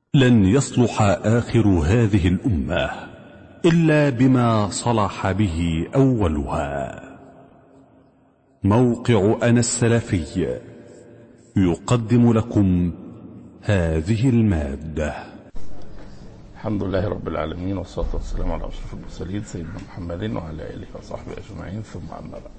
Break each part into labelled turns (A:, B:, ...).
A: لن يصلح آخر هذه الأمة إلا بما صلح به أولها موقع أنا السلفي يقدم لكم هذه المادة
B: الحمد لله رب العالمين والصلاة والسلام على أشرف المرسلين سيدنا محمد وعلى آله وصحبه أجمعين ثم أما بعد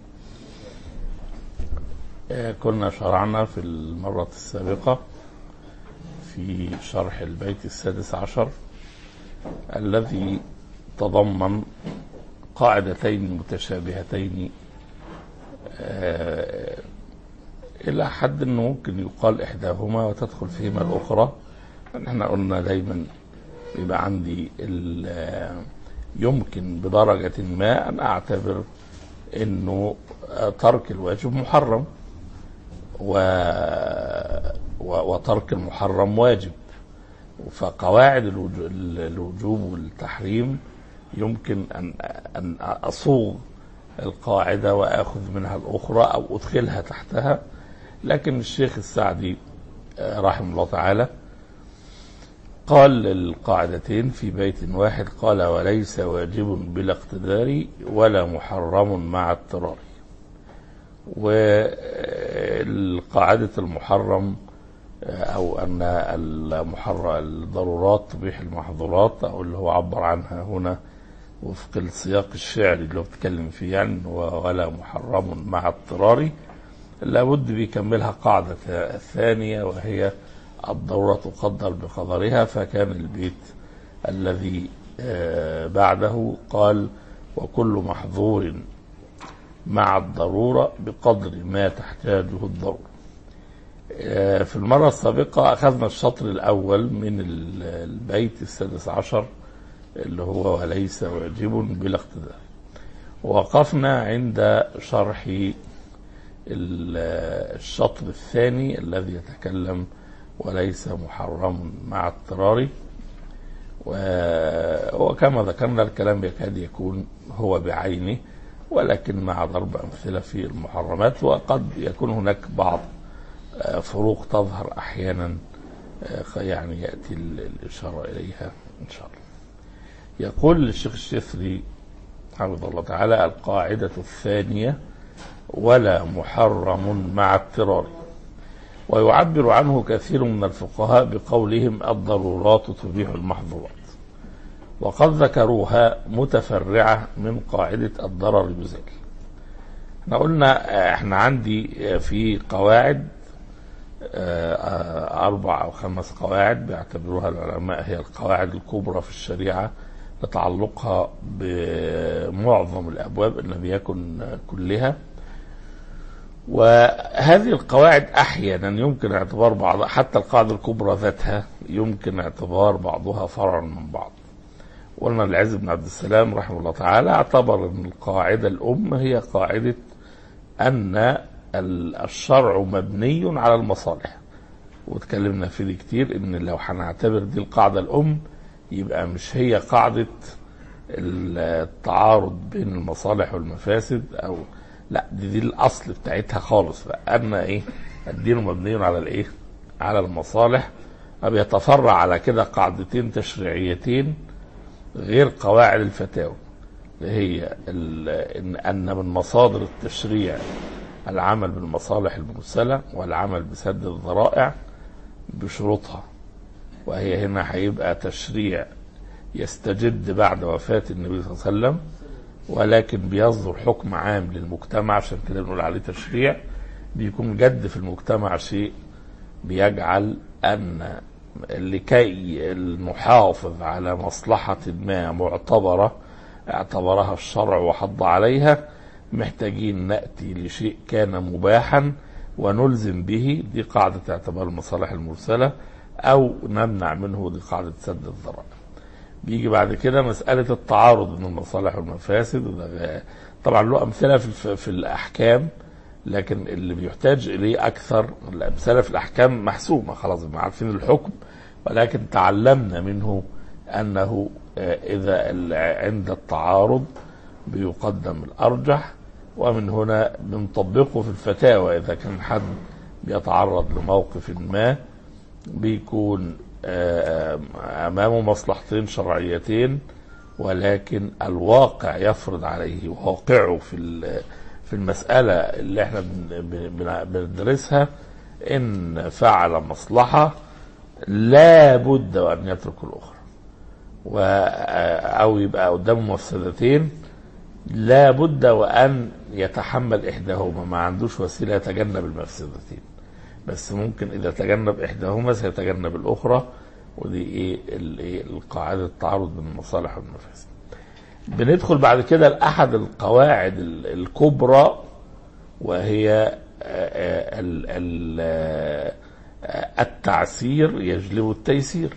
B: آه، كنا شرعنا في المرة السابقة في شرح البيت السادس عشر الذي تضمن قاعدتين متشابهتين آه، إلى حد أنه ممكن يقال إحداهما وتدخل فيهما الأخرى احنا قلنا دايما بيبقى عندي ال- يمكن بدرجة ما أن أعتبر أنه ترك الواجب محرم و... و... وترك المحرم واجب فقواعد الوجو- الوجوب والتحريم يمكن أن أن أصوغ القاعدة وآخذ منها الأخرى أو أدخلها تحتها لكن الشيخ السعدي آه، رحمه الله تعالى قال القاعدتين في بيت واحد قال وليس واجب بلا اقتدار ولا محرم مع اضطرار والقاعدة المحرم أو أن المحرم الضرورات تبيح المحظورات أو اللي هو عبر عنها هنا وفق السياق الشعري اللي هو بيتكلم فيه يعني هو ولا محرم مع اضطرار لابد بيكملها قاعدة ثانية وهي الضرورة تقدر بقدرها فكان البيت الذي آه، بعده قال وكل محظور مع الضرورة بقدر ما تحتاجه الضرورة آه، في المرة السابقة أخذنا الشطر الأول من ال- البيت السادس عشر اللي هو وليس واجب بلا اقتدار وقفنا عند شرح ال- الشطر الثاني الذي يتكلم وليس محرم مع اضطرار و- وكما ذكرنا الكلام يكاد يكون هو بعينه ولكن مع ضرب أمثلة في المحرمات وقد يكون هناك بعض آه، فروق تظهر أحيانا آه، يعني يأتي ال- الإشارة إليها إن شاء الله يقول الشيخ الشثري حفظه الله تعالى القاعدة الثانية ولا محرم مع اضطرار ويعبر عنه كثير من الفقهاء بقولهم الضرورات تبيح المحظورات وقد ذكروها متفرعة من قاعدة الضرر يزال احنا قلنا آه، احنا عندي آه، في قواعد آه، آه، أربع أو خمس قواعد بيعتبروها العلماء هي القواعد الكبرى في الشريعة لتعلقها بمعظم الأبواب إن لم يكن آه، كلها وهذه القواعد احيانا يمكن اعتبار بعض حتى القاعده الكبرى ذاتها يمكن اعتبار بعضها فرعا من بعض. قلنا العز بن عبد السلام رحمه الله تعالى اعتبر ان القاعده الام هي قاعده ان ال- الشرع مبني على المصالح. واتكلمنا في دي كتير ان لو هنعتبر دي القاعده الام يبقى مش هي قاعده التعارض بين المصالح والمفاسد او لا دي, دي الاصل بتاعتها خالص بقى ان ايه الدين مبني على الايه على المصالح بيتفرع على كده قاعدتين تشريعيتين غير قواعد الفتاوى اللي هي ال- ان ان من مصادر التشريع العمل بالمصالح المرسله والعمل بسد الذرائع بشروطها وهي هنا هيبقى تشريع يستجد بعد وفاه النبي صلى الله عليه وسلم ولكن بيصدر حكم عام للمجتمع عشان كده بنقول عليه تشريع بيكون جد في المجتمع شيء بيجعل ان لكي نحافظ على مصلحة ما معتبرة اعتبرها الشرع وحض عليها محتاجين نأتي لشيء كان مباحا ونلزم به دي قاعدة اعتبار المصالح المرسلة أو نمنع منه دي قاعدة سد الذرائع بيجي بعد كده مسألة التعارض بين المصالح والمفاسد وده طبعا له أمثلة في, في, في الأحكام لكن اللي بيحتاج إليه أكثر الأمثلة في الأحكام محسومة خلاص ما عارفين الحكم ولكن تعلمنا منه أنه آه، إذا ال- عند التعارض بيقدم الأرجح ومن هنا بنطبقه في الفتاوى إذا كان حد بيتعرض لموقف ما بيكون آه، امامه مصلحتين شرعيتين ولكن الواقع يفرض عليه واقعه في ال- في المساله اللي احنا بن- بن- بندرسها ان فعل مصلحه لا بد وان يترك الاخرى و او يبقى قدامه مفسدتين لا بد وان يتحمل احداهما ما عندوش وسيله يتجنب المفسدتين بس ممكن اذا تجنب احداهما سيتجنب الاخرى ودي ايه الايه القاعده التعارض بين المصالح والمفاسد بندخل بعد كده لاحد القواعد ال- الكبرى وهي آه، آه، ال- ال- آه، آه، التعسير يجلب التيسير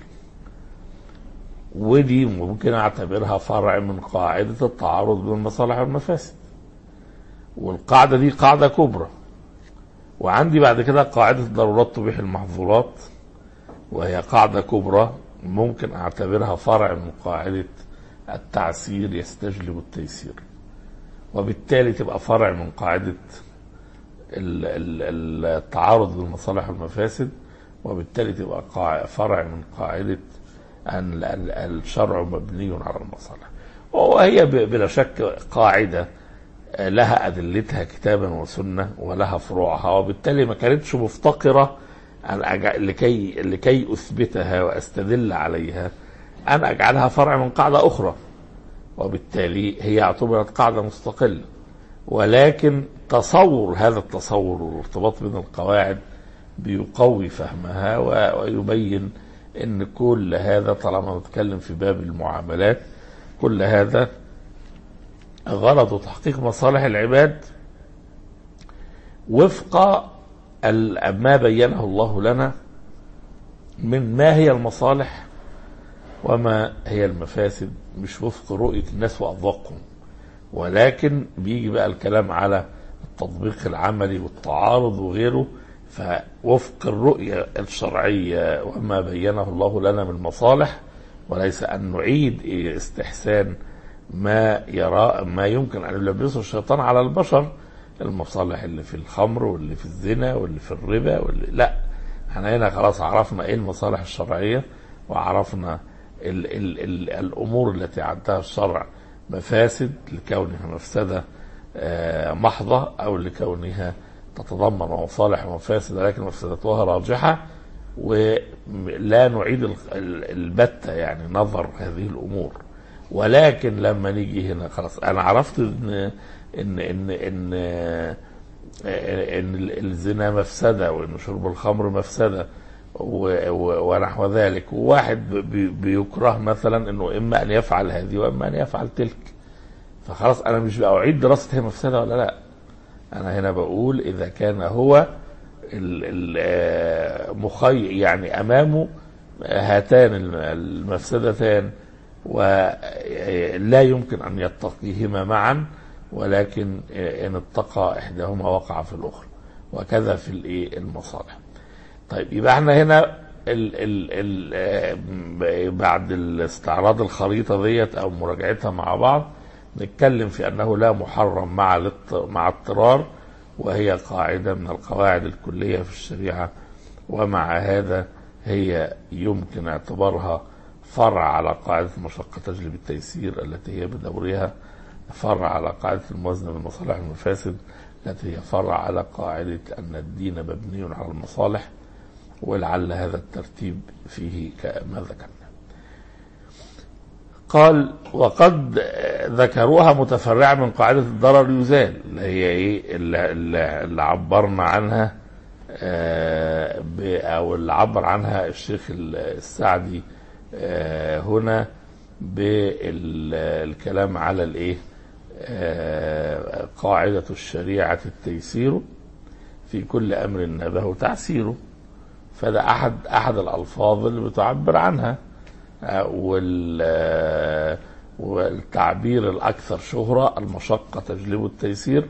B: ودي ممكن اعتبرها فرع من قاعده التعارض بين المصالح والمفاسد والقاعده دي قاعده كبرى وعندي بعد كده قاعده الضرورات تبيح المحظورات وهي قاعده كبرى ممكن اعتبرها فرع من قاعده التعسير يستجلب التيسير وبالتالي تبقى فرع من قاعده ال- ال- التعارض بين المصالح والمفاسد وبالتالي تبقى قاع- فرع من قاعده أن ال- ال- الشرع مبني على المصالح وهي ب- بلا شك قاعدة لها أدلتها كتابا وسنة ولها فروعها وبالتالي ما كانتش مفتقرة أن أجع... لكي لكي أثبتها وأستدل عليها أن أجعلها فرع من قاعدة أخرى وبالتالي هي اعتبرت قاعدة مستقلة ولكن تصور هذا التصور والارتباط بين القواعد بيقوي فهمها و- ويبين ان كل هذا طالما نتكلم في باب المعاملات كل هذا غرض تحقيق مصالح العباد وفق ال- ما بينه الله لنا من ما هي المصالح وما هي المفاسد مش وفق رؤية الناس وأذواقهم ولكن بيجي بقى الكلام على التطبيق العملي والتعارض وغيره فوفق الرؤية الشرعية وما بينه الله لنا من مصالح وليس أن نعيد استحسان ما يرى ما يمكن أن يلبسه الشيطان على البشر المصالح اللي في الخمر واللي في الزنا واللي في الربا واللي لا احنا هنا خلاص عرفنا ايه المصالح الشرعية وعرفنا ال ال ال الأمور التي عدها الشرع مفاسد لكونها مفسدة آه، محضة أو لكونها تتضمن مصالح ومفاسد لكن مفسدتها راجحة ولا نعيد ال- ال- البتة يعني نظر هذه الأمور ولكن لما نيجي هنا خلاص أنا عرفت إن إن إن إن ان الزنا مفسده وان شرب الخمر مفسده و- و- ونحو ذلك وواحد بي- بيكره مثلا انه اما ان يفعل هذه واما ان يفعل تلك فخلاص انا مش باعيد دراسه هي مفسده ولا لا انا هنا بقول اذا كان هو ال- ال- آه، مخي يعني امامه هاتان الم- المفسدتان ولا يمكن ان يتقيهما معا ولكن ان اتقى احداهما وقع في الاخرى وكذا في الايه المصالح طيب يبقى احنا هنا ال ال ال آه، بعد استعراض الخريطه ديت او مراجعتها مع بعض نتكلم في انه لا محرم مع الاضط- مع اضطرار وهي قاعده من القواعد الكليه في الشريعه ومع هذا هي يمكن اعتبارها فرع على قاعده المشقه تجلب التيسير التي هي بدورها فرع على قاعده الموازنه بين المصالح والمفاسد التي هي فرع على قاعده ان الدين مبني على المصالح ولعل هذا الترتيب فيه كما ذكرنا قال وقد ذكروها متفرعة من قاعدة الضرر يزال اللي هي ايه اللي, اللي اللي عبرنا عنها آه، ب- او اللي عبر عنها الشيخ السعدي آه، هنا بالكلام على الايه آه، قاعدة الشريعة التيسير في كل امر نبه تعسيره فده احد احد الالفاظ اللي بتعبر عنها آه، وال آه، والتعبير الاكثر شهره المشقه تجلب التيسير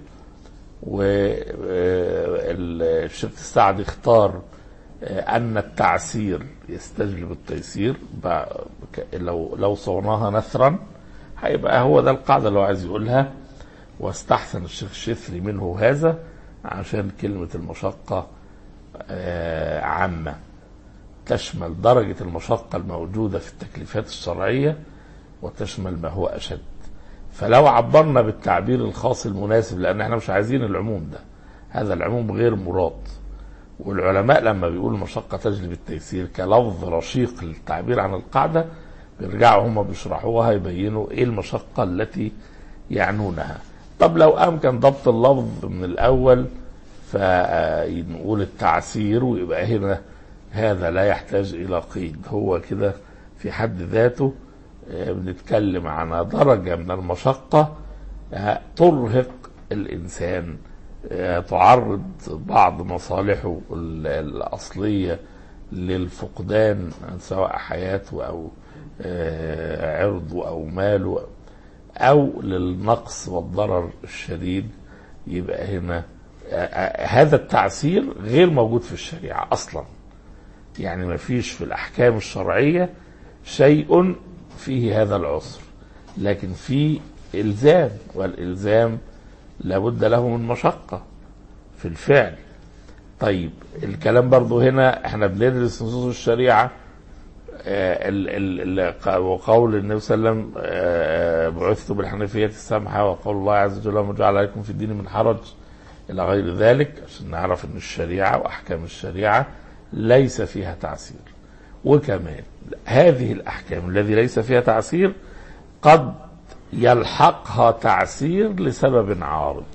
B: والشيخ السعدي اختار آه، ان التعسير يستجلب التيسير ب- ك- لو لو صوناها نثرا هيبقى هو ده القاعده اللي هو عايز يقولها واستحسن الشيخ الشثري منه هذا عشان كلمه المشقه آه، عامه تشمل درجة المشقة الموجودة في التكليفات الشرعية وتشمل ما هو أشد فلو عبرنا بالتعبير الخاص المناسب لأن احنا مش عايزين العموم ده هذا العموم غير مراد والعلماء لما بيقولوا المشقة تجلب التيسير كلفظ رشيق للتعبير عن القاعدة بيرجعوا هم بيشرحوها يبينوا ايه المشقة التي يعنونها طب لو امكن ضبط اللفظ من الاول فنقول التعسير ويبقى هنا هذا لا يحتاج الى قيد هو كده في حد ذاته آه، بنتكلم عن درجة من المشقة آه، ترهق الإنسان آه، تعرض بعض مصالحه ال- الأصلية للفقدان سواء حياته أو آه، عرضه أو ماله أو للنقص والضرر الشديد يبقى هنا آه، آه، هذا التعسير غير موجود في الشريعة أصلا يعني ما فيش في الأحكام الشرعية شيء فيه هذا العسر لكن في إلزام والإلزام لابد له من مشقة في الفعل طيب الكلام برضو هنا احنا بندرس نصوص الشريعة آه، ال- ال- ال- وقول النبي صلى الله عليه وسلم آه، بعثت بالحنيفية السمحة وقول الله عز وجل وما جعل عليكم في الدين من حرج إلى غير ذلك عشان نعرف أن الشريعة وأحكام الشريعة ليس فيها تعسير وكمان هذه الأحكام الذي ليس فيها تعسير قد يلحقها تعسير لسبب عارض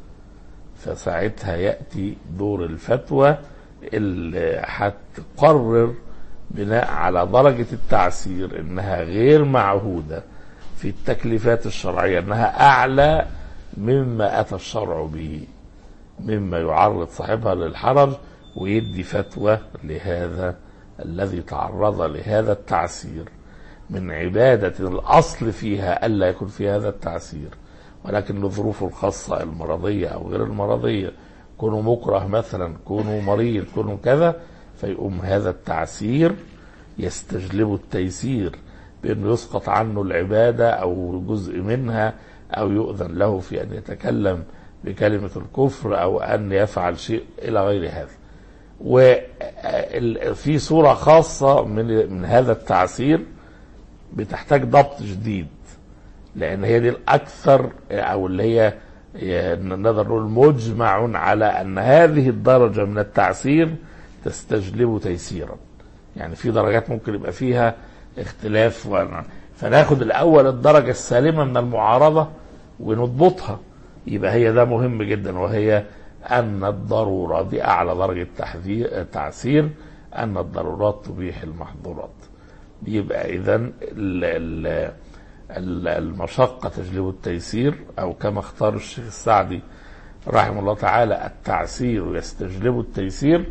B: فساعتها يأتي دور الفتوى اللي هتقرر بناء على درجة التعسير انها غير معهودة في التكليفات الشرعية انها اعلى مما اتى الشرع به مما يعرض صاحبها للحرج ويدي فتوى لهذا الذي تعرض لهذا التعسير من عبادة الأصل فيها ألا يكون في هذا التعسير ولكن لظروفه الخاصة المرضية أو غير المرضية كونوا مكره مثلا كونوا مريض كونوا كذا فيقوم هذا التعسير يستجلب التيسير بأنه يسقط عنه العبادة أو جزء منها أو يؤذن له في أن يتكلم بكلمة الكفر أو أن يفعل شيء إلى غير هذا وفي صورة خاصة من من هذا التعسير بتحتاج ضبط جديد لأن هي دي الأكثر أو اللي هي نقدر نقول مجمع على أن هذه الدرجة من التعسير تستجلب تيسيرا يعني في درجات ممكن يبقى فيها اختلاف و... فناخد الأول الدرجة السالمة من المعارضة ونضبطها يبقى هي ده مهم جدا وهي أن الضرورة دي أعلى درجة تحذير تعسير أن الضرورات تبيح المحظورات يبقى إذا المشقة تجلب التيسير أو كما اختار الشيخ السعدي رحمه الله تعالى التعسير يستجلب التيسير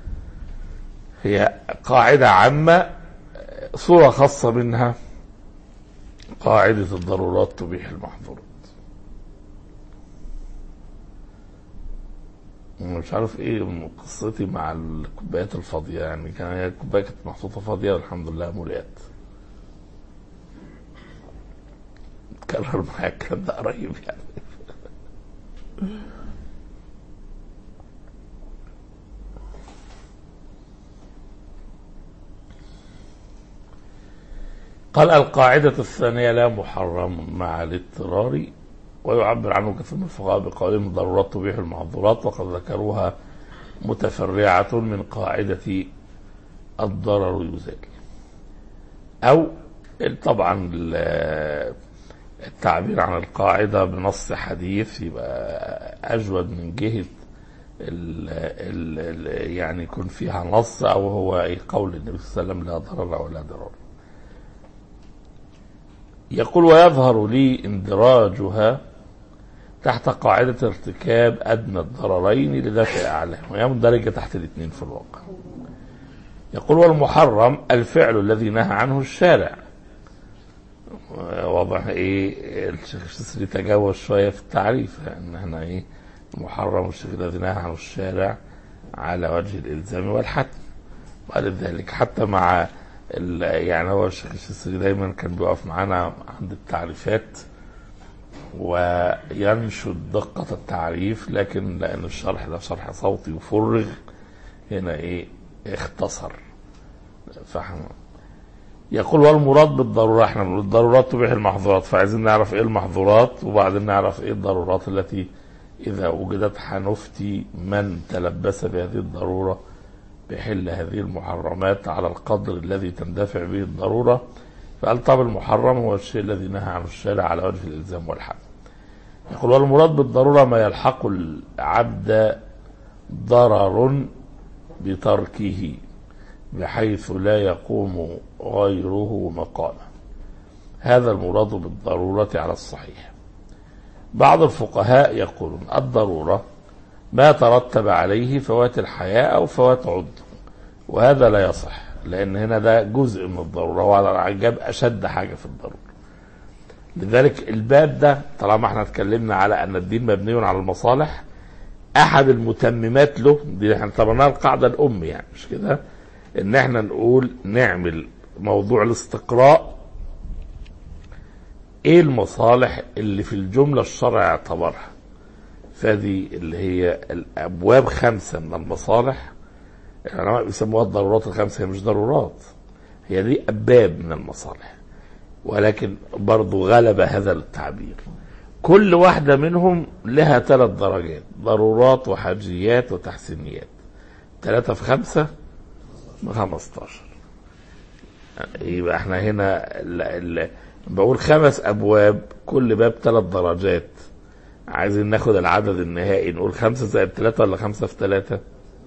B: هي قاعدة عامة صورة خاصة منها قاعدة الضرورات تبيح المحظورات مش عارف ايه قصتي مع الكوبايات الفاضية يعني كان هي الكوباية كانت محطوطة فاضية والحمد لله ملئت اتكرر معايا الكلام ده قريب يعني قال القاعدة الثانية لا محرم مع الاضطرار ويعبر عنه كثير من الفقهاء بقولهم ضرورات تبيح المحظورات وقد ذكروها متفرعة من قاعدة الضرر يزال أو طبعا التعبير عن القاعدة بنص حديث يبقى أجود من جهة ال ال يعني يكون فيها نص أو هو قول النبي صلى الله عليه وسلم لا ضرر ولا ضرر يقول ويظهر لي اندراجها تحت قاعدة ارتكاب أدنى الضررين لدفع أعلاهم وهي مندرجة تحت الاثنين في الواقع يقول والمحرم الفعل الذي نهى عنه الشارع واضح ايه الشيخ الشسري تجاوز شويه في التعريف لان يعني احنا ايه المحرم الشيء الذي نهى عنه الشارع على وجه الالزام والحتم ولذلك حتى مع يعني هو الشيخ الشسري دايما كان بيقف معانا عند التعريفات وينشد دقة التعريف لكن لأن الشرح ده شرح صوتي وفرغ هنا إيه اختصر فاحنا يقول والمراد بالضرورة احنا بنقول الضرورات تبيح المحظورات فعايزين نعرف ايه المحظورات وبعدين نعرف ايه الضرورات التي اذا وجدت حنفتي من تلبس بهذه الضرورة بحل هذه المحرمات على القدر الذي تندفع به الضرورة فقال طب المحرم هو الشيء الذي نهى عنه الشارع على وجه الالزام والحد يقول والمراد بالضرورة ما يلحق العبد ضرر بتركه بحيث لا يقوم غيره مقامه هذا المراد بالضرورة على الصحيح بعض الفقهاء يقولون الضرورة ما ترتب عليه فوات الحياة أو فوات عضو وهذا لا يصح لأن هنا ده جزء من الضرورة وعلى العجاب أشد حاجة في الضرورة لذلك الباب ده طالما احنا اتكلمنا على أن الدين مبني على المصالح أحد المتممات له دي احنا طبعا القاعدة الأم يعني مش كده ان احنا نقول نعمل موضوع الاستقراء ايه المصالح اللي في الجملة الشرع اعتبرها فدي اللي هي الابواب خمسة من المصالح العلماء بيسموها الضرورات الخمسة هي مش ضرورات هي دي ابواب من المصالح ولكن برضو غلب هذا التعبير كل واحدة منهم لها ثلاث درجات ضرورات وحاجيات وتحسينيات ثلاثة في خمسة 15 يبقى احنا هنا ال ال بقول خمس ابواب كل باب ثلاث درجات عايزين ناخد العدد النهائي نقول خمسة زائد ثلاثة ولا خمسة في ثلاثة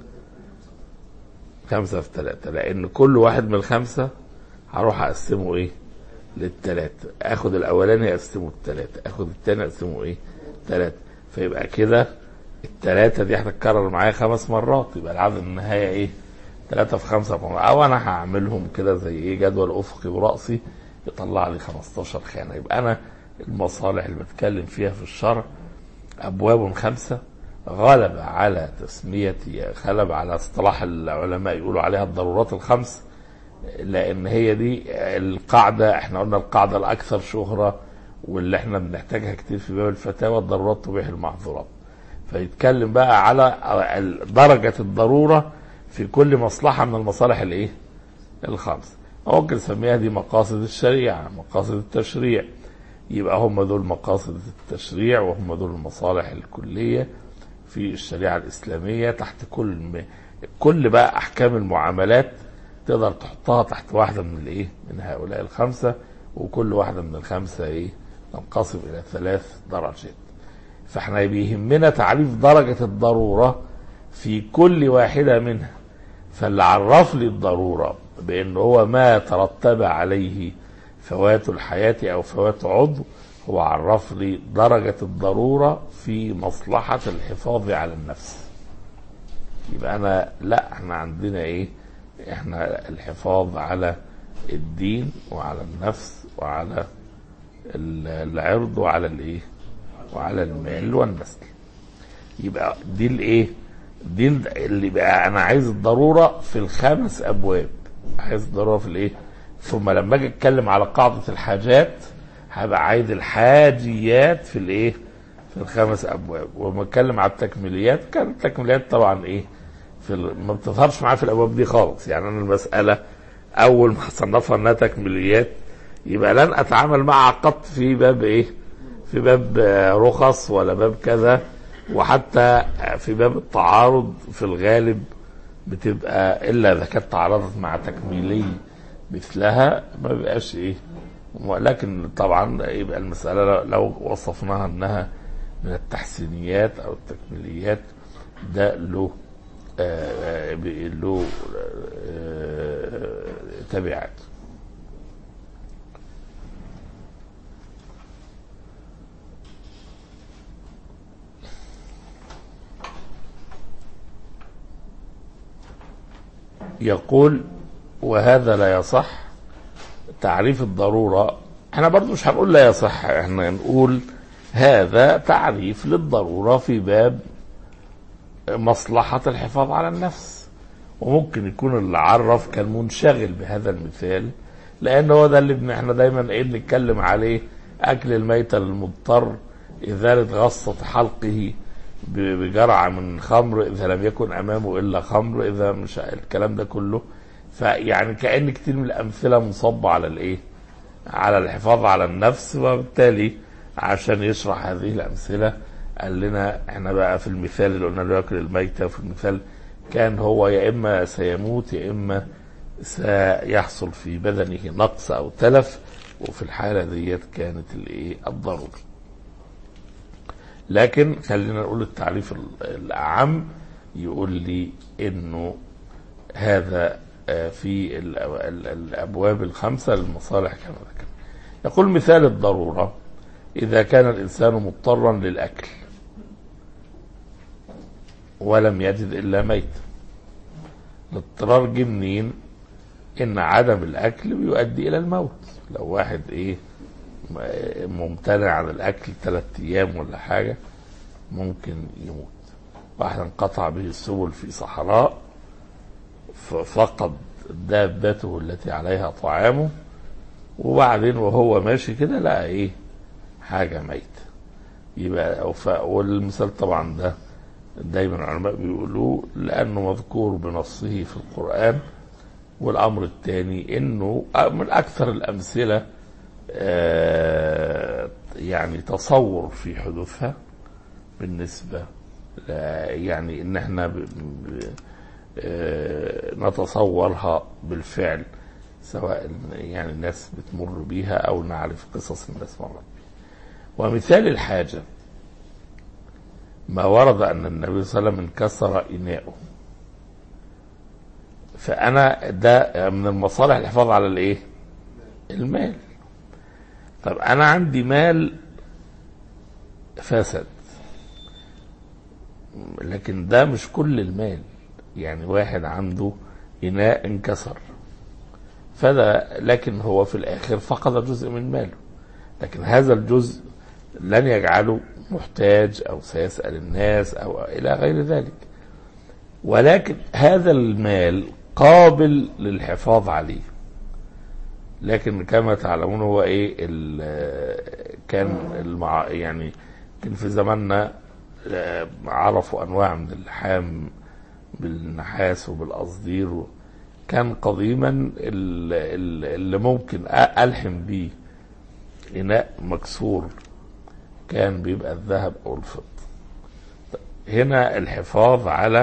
B: خمسة في ثلاثة لأن كل واحد من الخمسة هروح أقسمه إيه للثلاثة آخد الأولاني أقسمه الثلاثة آخد الثاني أقسمه إيه ثلاثة فيبقى كده الثلاثة دي هتتكرر معايا خمس مرات يبقى العدد النهائي إيه ثلاثة في خمسة في أو أنا هعملهم كده زي إيه جدول أفقي ورأسي يطلع لي 15 خانة يبقى أنا المصالح اللي بتكلم فيها في الشرع أبواب خمسة غلب على تسمية غلب على اصطلاح العلماء يقولوا عليها الضرورات الخمس لأن هي دي القاعدة احنا قلنا القاعدة الأكثر شهرة واللي احنا بنحتاجها كتير في باب الفتاوى الضرورات تبيح المحظورات فيتكلم بقى على درجة الضرورة في كل مصلحة من المصالح الايه الخمس ممكن نسميها دي مقاصد الشريعة مقاصد التشريع يبقى هم دول مقاصد التشريع وهم دول المصالح الكلية في الشريعة الإسلامية تحت كل م... كل بقى أحكام المعاملات تقدر تحطها تحت واحدة من الإيه من هؤلاء الخمسة وكل واحدة من الخمسة إيه تنقسم إلى ثلاث درجات فاحنا بيهمنا تعريف درجة الضرورة في كل واحدة منها فاللي عرف لي الضرورة بأن هو ما ترتب عليه فوات الحياة أو فوات عضو هو عرف لي درجة الضرورة في مصلحة الحفاظ على النفس يبقى أنا لا احنا عندنا إيه احنا الحفاظ على الدين وعلى النفس وعلى العرض وعلى الايه وعلى المال والنسل يبقى دي الايه دي اللي بقى انا عايز الضروره في الخمس ابواب عايز الضروره في الايه ثم لما اجي اتكلم على قاعده الحاجات هبقى عايز الحاجيات في الايه في الخمس ابواب وما اتكلم على التكميليات كان التكميليات طبعا ايه في ال... ما بتظهرش معايا في الابواب دي خالص يعني انا المساله اول ما صنفها انها تكميليات يبقى لن اتعامل معها قط في باب ايه في باب رخص ولا باب كذا وحتى في باب التعارض في الغالب بتبقى الا اذا كانت تعارضت مع تكميلي مثلها ما بيبقاش ايه ولكن طبعا يبقى المساله لو وصفناها انها من التحسينيات او التكميليات ده له آه له آه تبعات يقول وهذا لا يصح تعريف الضرورة احنا برضو مش هنقول لا يصح احنا نقول هذا تعريف للضرورة في باب مصلحة الحفاظ على النفس وممكن يكون اللي عرف كان منشغل بهذا المثال لان هو ده اللي احنا دايما ايه بنتكلم عليه اكل الميتة للمضطر ازالة غصة حلقه بجرعة من خمر إذا لم يكن أمامه إلا خمر إذا مش الكلام ده كله فيعني كأن كتير من الأمثلة مصبة على الإيه؟ على الحفاظ على النفس وبالتالي عشان يشرح هذه الأمثلة قال لنا احنا بقى في المثال اللي قلنا له ياكل الميتة وفي المثال كان هو يا إما سيموت يا إما سيحصل في بدنه نقص أو تلف وفي الحالة ديت كانت الإيه؟ الضرورة. لكن خلينا نقول التعريف الأعم يقول لي إنه هذا في الأبواب الخمسة للمصالح كما ذكر يقول مثال الضرورة إذا كان الإنسان مضطرا للأكل ولم يجد إلا ميت الاضطرار جه منين إن عدم الأكل بيؤدي إلى الموت لو واحد إيه ممتنع عن الأكل ثلاثة أيام ولا حاجة ممكن يموت واحد انقطع به السبل في صحراء فقد دابته التي عليها طعامه وبعدين وهو ماشي كده لقى ايه حاجه ميت يبقى والمثال طبعا ده دايما العلماء بيقولوه لانه مذكور بنصه في القران والامر الثاني انه من اكثر الامثله يعني تصور في حدوثها بالنسبه يعني ان احنا ب ب نتصورها بالفعل سواء يعني الناس بتمر بيها او نعرف قصص الناس مرت بيها ومثال الحاجه ما ورد ان النبي صلى الله عليه وسلم انكسر اناؤه فانا ده من المصالح الحفاظ على الايه المال طب انا عندي مال فسد لكن ده مش كل المال يعني واحد عنده إناء انكسر فده لكن هو في الآخر فقد جزء من ماله لكن هذا الجزء لن يجعله محتاج أو سيسأل الناس أو إلى غير ذلك ولكن هذا المال قابل للحفاظ عليه لكن كما تعلمون هو ايه كان المع يعني كان في زماننا عرفوا انواع من اللحام بالنحاس وبالقصدير كان قديما اللي ممكن ألحم بيه إناء مكسور كان بيبقى الذهب أو الفضة هنا الحفاظ على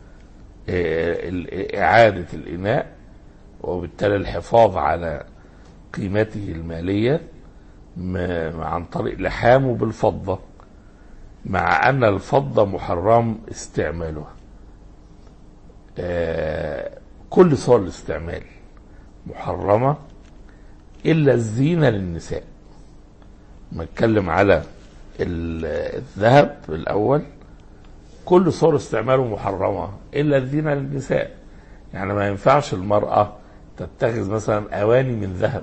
B: إعادة الإناء وبالتالي الحفاظ على قيمته المالية عن طريق لحامه بالفضة مع أن الفضة محرم استعمالها كل صور الاستعمال محرمة إلا الزينة للنساء ما اتكلم على الذهب الأول كل صور استعماله محرمة إلا الزينة للنساء يعني ما ينفعش المرأة تتخذ مثلا أواني من ذهب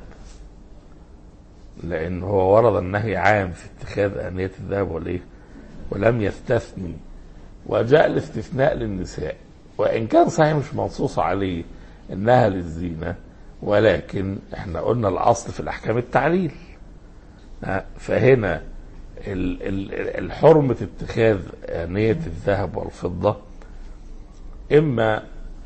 B: لأن هو ورد النهي عام في اتخاذ آنية الذهب والإيه ولم يستثني وجاء الاستثناء للنساء وإن كان صحيح مش منصوص عليه إنها للزينة ولكن احنا قلنا الأصل في الأحكام التعليل فهنا الحرمة اتخاذ آنية الذهب والفضة إما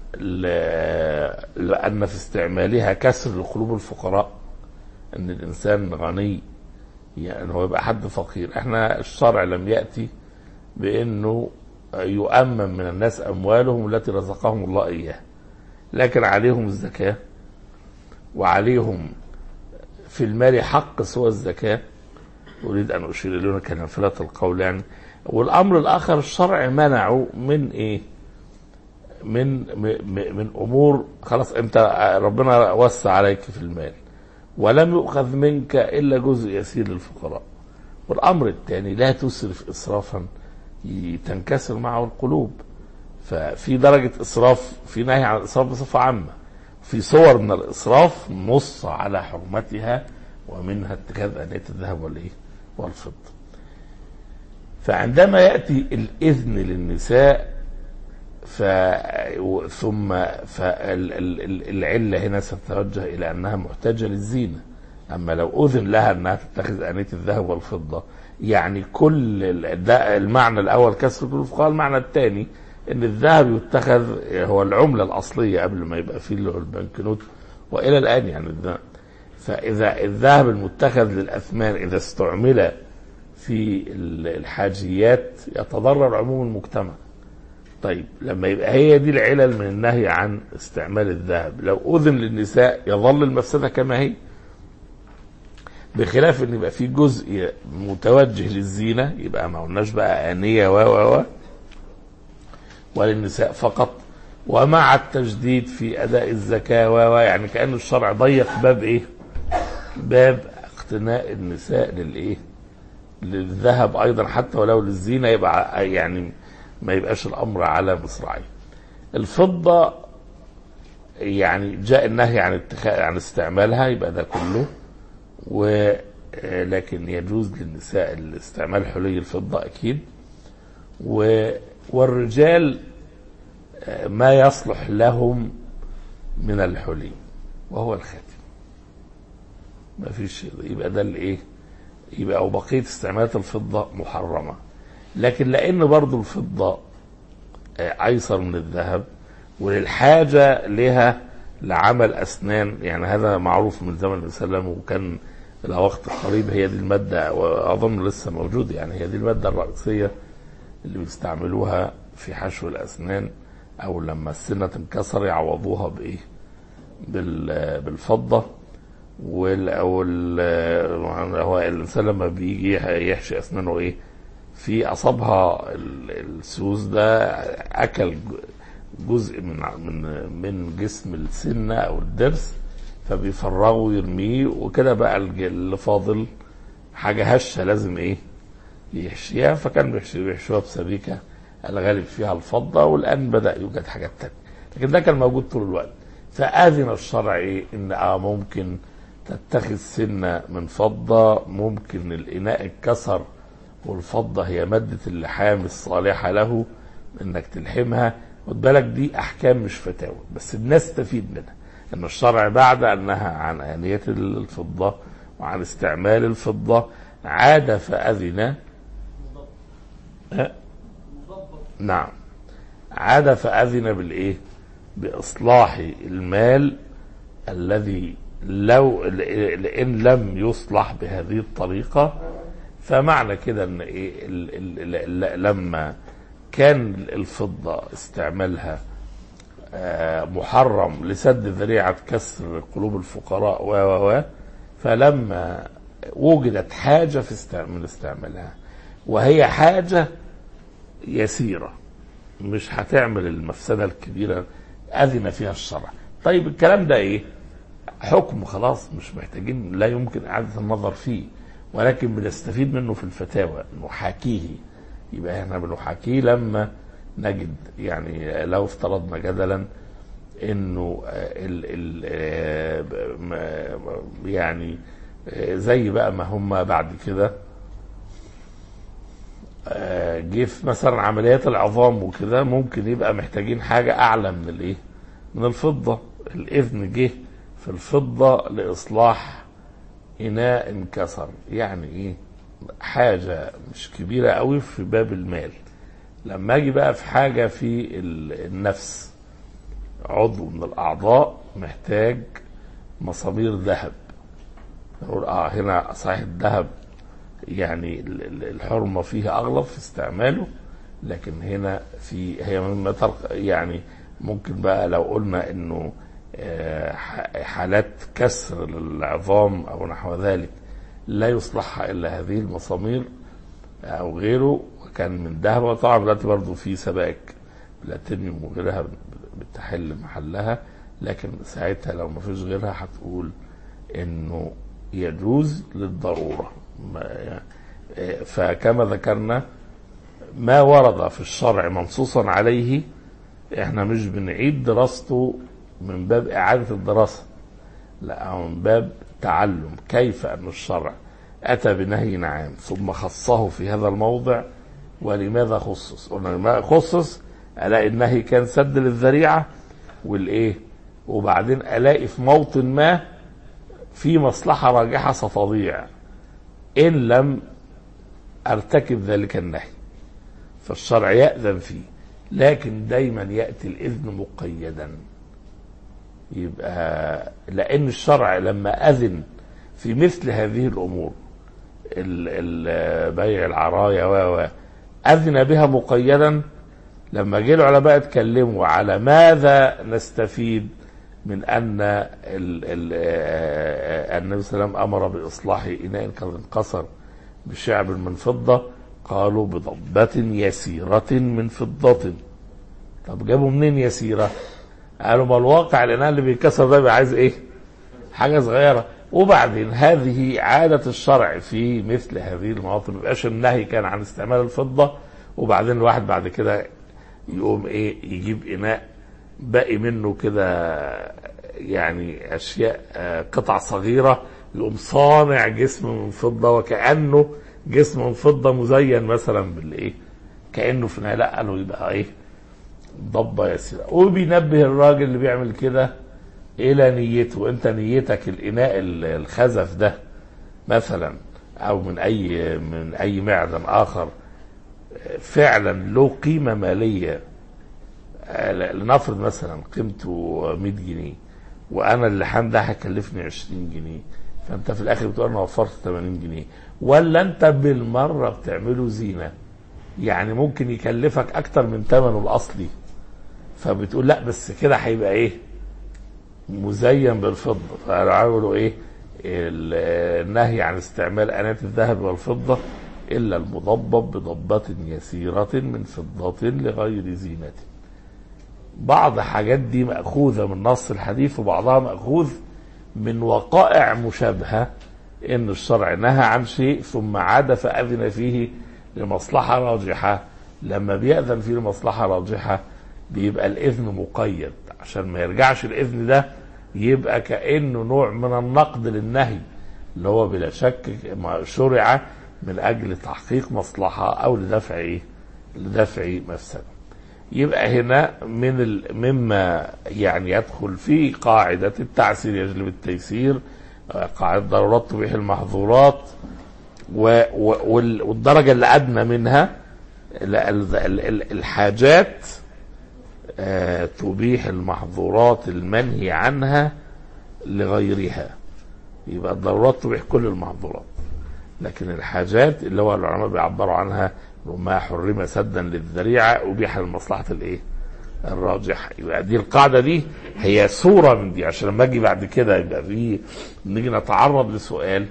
B: لأن في استعمالها كسر لقلوب الفقراء أن الإنسان غني يعني هو يبقى حد فقير احنا الشرع لم يأتي بأنه يؤمن من الناس أموالهم التي رزقهم الله إياها لكن عليهم الزكاة وعليهم في المال حق سوى الزكاة أريد أن أشير إليه كنافلة القول يعني والأمر الآخر الشرع منعه من إيه؟ من من أمور خلاص أنت ربنا وسع عليك في المال ولم يؤخذ منك إلا جزء يسير للفقراء والأمر الثاني لا تسرف إسرافا تنكسر معه القلوب ففي درجة إسراف في نهي عن الإسراف بصفة عامة في صور من الإسراف نص على حرمتها ومنها اتخاذ آنية الذهب والإيه والفضة فعندما يأتي الإذن للنساء ف ثم فالعلة هنا ستتوجه إلى أنها محتاجة للزينة أما لو أذن لها أنها تتخذ آنية الذهب والفضة يعني كل ده المعنى الأول كسر كل الفقراء المعنى الثاني ان الذهب يتخذ هو العمله الاصليه قبل ما يبقى فيه اللي هو البنكنوت والى الان يعني الذهب فاذا الذهب المتخذ للاثمان اذا استعمل في الحاجيات يتضرر عموم المجتمع طيب لما يبقى هي دي العلل من النهي عن استعمال الذهب لو اذن للنساء يظل المفسده كما هي بخلاف ان يبقى في جزء متوجه للزينه يبقى ما قلناش بقى انيه و و و وللنساء فقط ومع التجديد في اداء الزكاه و و يعني كان الشرع ضيق باب ايه؟ باب اقتناء النساء للايه؟ للذهب ايضا حتى ولو للزينه يبقى يعني ما يبقاش الامر على مصراعيه. الفضه يعني جاء النهي عن اتخاذ عن استعمالها يبقى ده كله ولكن يجوز للنساء الاستعمال حلي الفضه اكيد و والرجال ما يصلح لهم من الحلي وهو الخاتم ما فيش يبقى ده الايه يبقى او بقيه استعمالات الفضه محرمه لكن لان برضو الفضه ايسر من الذهب وللحاجه لها لعمل اسنان يعني هذا معروف من زمن النبي صلى الله عليه وسلم وكان الى وقت قريب هي دي الماده واظن لسه موجود يعني هي دي الماده الرئيسيه اللي بيستعملوها في حشو الاسنان او لما السنه تنكسر يعوضوها بايه؟ بالفضه وال او هو الانسان لما بيجي يحشي اسنانه ايه؟ في اصابها السوس ده اكل جزء من من من جسم السنه او الضرس فبيفرغه ويرميه وكده بقى اللي فاضل حاجه هشه لازم ايه؟ يحشيها فكان بيحشوها بسبيكه الغالب فيها الفضه والان بدا يوجد حاجات تانية لكن ده كان موجود طول الوقت فاذن الشرع ايه؟ ان اه ممكن تتخذ سنه من فضه ممكن الاناء اتكسر والفضه هي ماده اللحام الصالحه له انك تلحمها خد بالك دي احكام مش فتاوى بس الناس تستفيد منها ان الشرع بعد ان نهى عن انيه الفضه وعن استعمال الفضه عاد فاذن نعم عاد فاذن بالايه باصلاح المال الذي لو لان لم يصلح بهذه الطريقه فمعنى كده ان ايه لما كان الفضه استعمالها محرم لسد ذريعه كسر قلوب الفقراء و و فلما وجدت حاجه في استعمال استعمالها وهي حاجه يسيره مش هتعمل المفسده الكبيره اذن فيها الشرع طيب الكلام ده ايه حكم خلاص مش محتاجين لا يمكن اعاده النظر فيه ولكن بنستفيد منه في الفتاوى نحاكيه يبقى احنا بنحاكيه لما نجد يعني لو افترضنا جدلا انه ال ال يعني زي بقى ما هم بعد كده جه في مثلا عمليات العظام وكده ممكن يبقى محتاجين حاجه اعلى من الايه؟ من الفضه الاذن جه في الفضه لاصلاح اناء انكسر يعني ايه؟ حاجه مش كبيره قوي في باب المال لما اجي بقى في حاجه في النفس عضو من الاعضاء محتاج مسامير ذهب نقول اه هنا صحيح الذهب يعني الحرمة فيها أغلب في استعماله لكن هنا في هي مما يعني ممكن بقى لو قلنا انه حالات كسر للعظام او نحو ذلك لا يصلحها الا هذه المسامير او غيره وكان من ذهب وطبعا دلوقتي برضه في سبائك بلاتينيوم وغيرها بتحل محلها لكن ساعتها لو ما فيش غيرها هتقول انه يجوز للضروره فكما ذكرنا ما ورد في الشرع منصوصا عليه احنا مش بنعيد دراسته من باب اعاده الدراسه لا من باب تعلم كيف ان الشرع اتى بنهي عام ثم خصه في هذا الموضع ولماذا خصص قلنا لما خصص الاقي النهي كان سد للذريعه والايه وبعدين الاقي في موطن ما في مصلحه راجحه ستضيع ان لم ارتكب ذلك النهي فالشرع يأذن فيه لكن دايما ياتي الاذن مقيدا يبقى لان الشرع لما اذن في مثل هذه الامور ال- ال- بيع العرايا و و اذن بها مقيدا لما جه العلماء اتكلموا على ماذا نستفيد من ان ال ال آه، النبي صلى الله عليه وسلم امر باصلاح اناء قد انكسر بشعب من فضه قالوا بضبة يسيرة من فضة طب جابوا منين يسيرة؟ قالوا ما الواقع الاناء اللي بيتكسر ده بيبقى عايز ايه؟ حاجه صغيره وبعدين هذه عاده الشرع في مثل هذه المواطن ما يبقاش النهي كان عن استعمال الفضه وبعدين الواحد بعد كده يقوم ايه يجيب اناء باقي منه كده يعني اشياء آه، قطع صغيره يقوم صانع جسم من فضه وكانه جسم من فضه مزين مثلا بالايه كانه في النهايه لا قالوا يبقى ايه ضبه يسيره وبينبه الراجل اللي بيعمل كده الى نيته انت نيتك الاناء ال- الخزف ده مثلا او من اي من اي معدن اخر فعلا له قيمه ماليه آه، لنفرض مثلا قيمته 100 جنيه وانا اللحام ده هيكلفني 20 جنيه فانت في الاخر بتقول انا وفرت 80 جنيه ولا انت بالمره بتعمله زينه يعني ممكن يكلفك اكتر من ثمنه الاصلي فبتقول لا بس كده هيبقى ايه مزين بالفضه فعملوا ايه ال- النهي عن استعمال انات الذهب والفضه الا المضبب بضبه يسيره من فضه لغير زينه بعض حاجات دي مأخوذة من نص الحديث وبعضها مأخوذ من وقائع مشابهة إن الشرع نهى عن شيء ثم عاد فأذن فيه لمصلحة راجحة لما بيأذن فيه لمصلحة راجحة بيبقى الإذن مقيد عشان ما يرجعش الإذن ده يبقى كأنه نوع من النقد للنهي اللي هو بلا شك ما شرع من أجل تحقيق مصلحة أو لدفع إيه؟ لدفع مفسدة يبقى هنا من ال... مما يعني يدخل في قاعدة التعسير يجلب التيسير آه، قاعدة ضرورات تبيح المحظورات و... و... وال... والدرجة اللي أدنى منها ال... ال... ال... ال- الحاجات آه، تبيح المحظورات المنهي عنها لغيرها يبقى الضرورات تبيح كل المحظورات لكن الحاجات اللي هو العلماء بيعبروا عنها ما حرم سدا للذريعه ابيح لمصلحه الايه؟ الراجح يبقى دي القاعده دي هي صوره من دي عشان لما اجي بعد كده يبقى في نيجي نتعرض لسؤال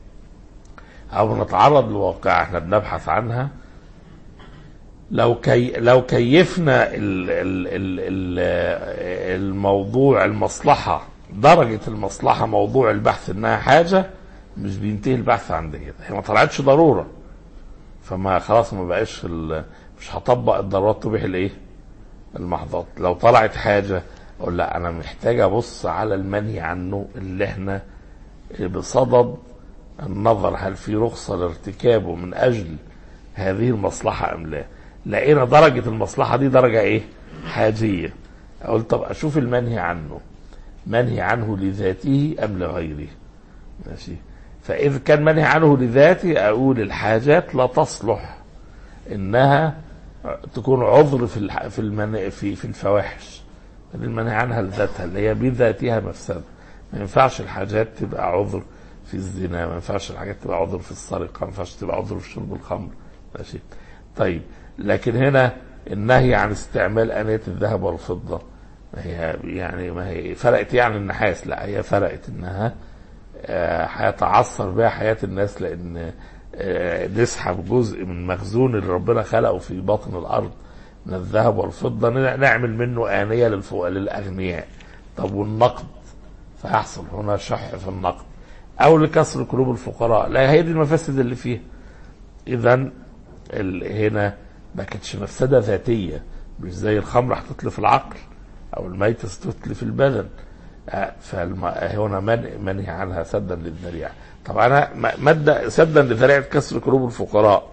B: او نتعرض لواقع احنا بنبحث عنها لو كي لو كيفنا ال ال ال ال الموضوع المصلحه درجه المصلحه موضوع البحث انها حاجه مش بينتهي البحث عند كده هي ما طلعتش ضروره فما خلاص ما بقاش ال- مش هطبق الضرورات تبيح الايه المحظات لو طلعت حاجه اقول لا انا محتاج ابص على المنهي عنه اللي احنا بصدد النظر هل في رخصه لارتكابه من اجل هذه المصلحه ام لا لقينا درجه المصلحه دي درجه ايه حاجيه اقول طب اشوف المنهي عنه منهي عنه لذاته ام لغيره ماشي فإذا كان منهي عنه لذاته أقول الحاجات لا تصلح إنها تكون عذر في الح... في المن... في في الفواحش لأن المنهي عنها لذاتها اللي هي بذاتها مفسدة ما ينفعش الحاجات تبقى عذر في الزنا ما ينفعش الحاجات تبقى عذر في السرقة ما ينفعش تبقى عذر في شرب الخمر ماشي طيب لكن هنا النهي عن استعمال آنية الذهب والفضة ما هي يعني ما هي فرقت يعني النحاس لا هي فرقت انها آه، هيتعثر بها حياة الناس لأن آه، نسحب جزء من مخزون اللي ربنا خلقه في باطن الأرض من الذهب والفضة ن- نعمل منه آنية للفوق للأغنياء طب والنقد فيحصل هنا شح في النقد أو لكسر قلوب الفقراء لا هي دي المفاسد اللي فيها إذا هنا ما كانتش مفسدة ذاتية مش زي الخمر هتتلف العقل أو الميتة ستتلف البدن فهنا من- منهي عنها سدا للذريعه طب انا م- ماده سدا لذريعه كسر قلوب الفقراء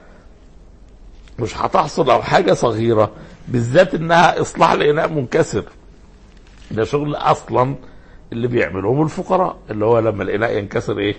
B: مش هتحصل او حاجه صغيره بالذات انها اصلاح لاناء منكسر ده شغل اصلا اللي بيعملوهم الفقراء اللي هو لما الاناء ينكسر ايه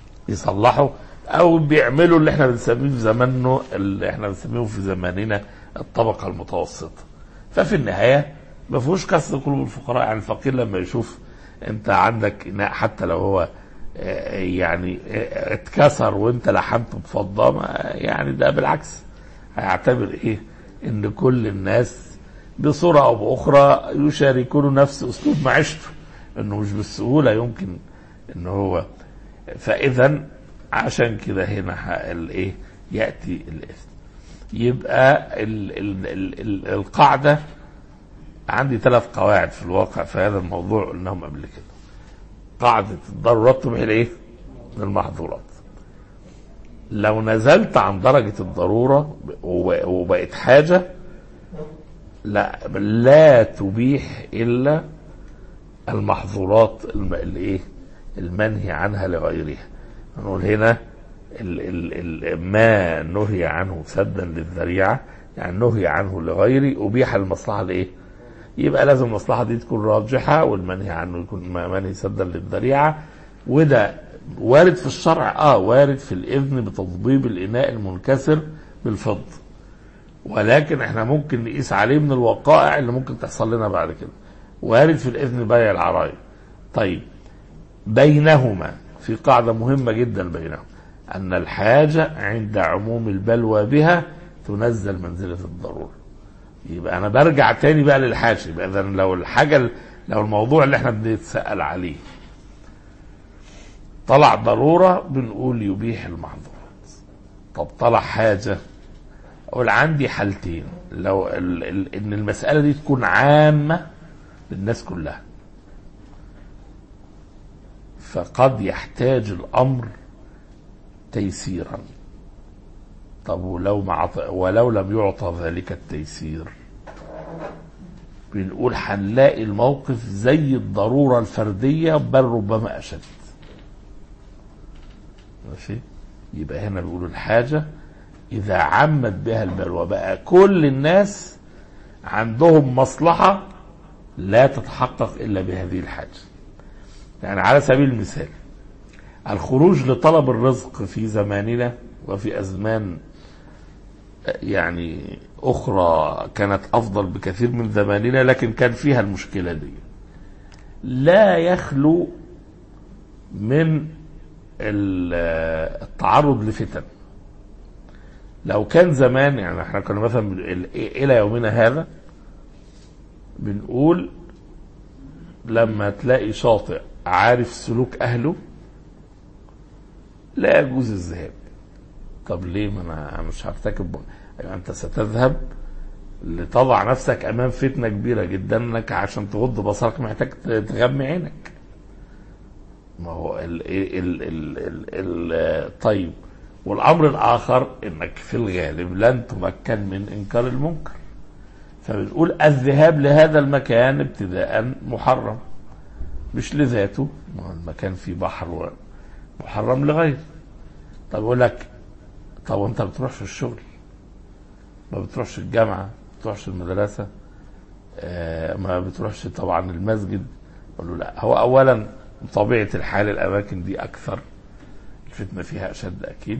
B: يصلحوا او بيعملوا اللي احنا بنسميه في زمانه اللي احنا بنسميه في زماننا الطبقة المتوسطة ففي النهاية ما فيهوش كسر قلوب الفقراء يعني الفقير لما يشوف انت عندك اناء حتى لو هو آه، يعني آه، اتكسر وانت لحمته بفضة ما- يعني ده بالعكس هيعتبر ايه ان كل الناس بصورة او باخرى يشاركون نفس اسلوب معيشته انه مش بالسهولة يمكن ان هو فاذا عشان كده هنا ح- الايه ياتي الاثم يبقى ال ال ال ال القاعده عندي ثلاث قواعد في الواقع في هذا الموضوع قلناهم قبل كده قاعده الضرورات تبيح الايه المحظورات لو نزلت عن درجه الضروره وب- وبقت حاجه لا لا تبيح الا المحظورات الم- الايه المنهي عنها لغيرها نقول هنا ال ال ال ما نهي عنه سدا للذريعه يعني نهي عنه لغيري ابيح المصلحه لايه؟ يبقى لازم المصلحه دي تكون راجحه والمنهي عنه يكون ما- منهي سدا للذريعه وده وارد في الشرع اه وارد في الاذن بتضبيب الاناء المنكسر بالفضه ولكن احنا ممكن نقيس عليه من الوقائع اللي ممكن تحصل لنا بعد كده وارد في الاذن بيع العرايا طيب بينهما في قاعدة مهمة جدا بينهم أن الحاجة عند عموم البلوى بها تنزل منزلة الضرورة يبقى أنا برجع تاني بقى للحاجة يبقى إذا لو الحاجة لو الموضوع اللي احنا بنتسأل عليه طلع ضرورة بنقول يبيح المحظورات طب طلع حاجة أقول عندي حالتين لو ال ال إن المسألة دي تكون عامة للناس كلها فقد يحتاج الامر تيسيرا طب ولو ما عط... ولو لم يعطى ذلك التيسير بنقول هنلاقي الموقف زي الضروره الفرديه بل ربما اشد ماشي يبقى هنا بيقولوا الحاجه اذا عمت بها البلوى بقى كل الناس عندهم مصلحه لا تتحقق الا بهذه الحاجه يعني على سبيل المثال الخروج لطلب الرزق في زماننا وفي أزمان يعني أخرى كانت أفضل بكثير من زماننا لكن كان فيها المشكلة دي لا يخلو من ال- التعرض لفتن لو كان زمان يعني احنا كنا مثلا بن- ال- الى يومنا هذا بنقول لما تلاقي شاطئ عارف سلوك اهله لا يجوز الذهاب طب ليه ما انا مش هرتكب يعني انت ستذهب لتضع نفسك امام فتنه كبيره جدا انك عشان تغض بصرك محتاج تغمي عينك ما هو ال ال ال ال ال طيب والامر الاخر انك في الغالب لن تمكن من انكار المنكر فبنقول الذهاب لهذا المكان ابتداء محرم مش لذاته ما هو المكان فيه بحر محرم لغيره طب يقول لك طب وانت بتروح في الشغل ما بتروحش الجامعه ما بتروحش المدرسه آه ما بتروحش طبعا المسجد اقول له لا هو اولا طبيعه الحال الاماكن دي اكثر الفتنه فيها اشد اكيد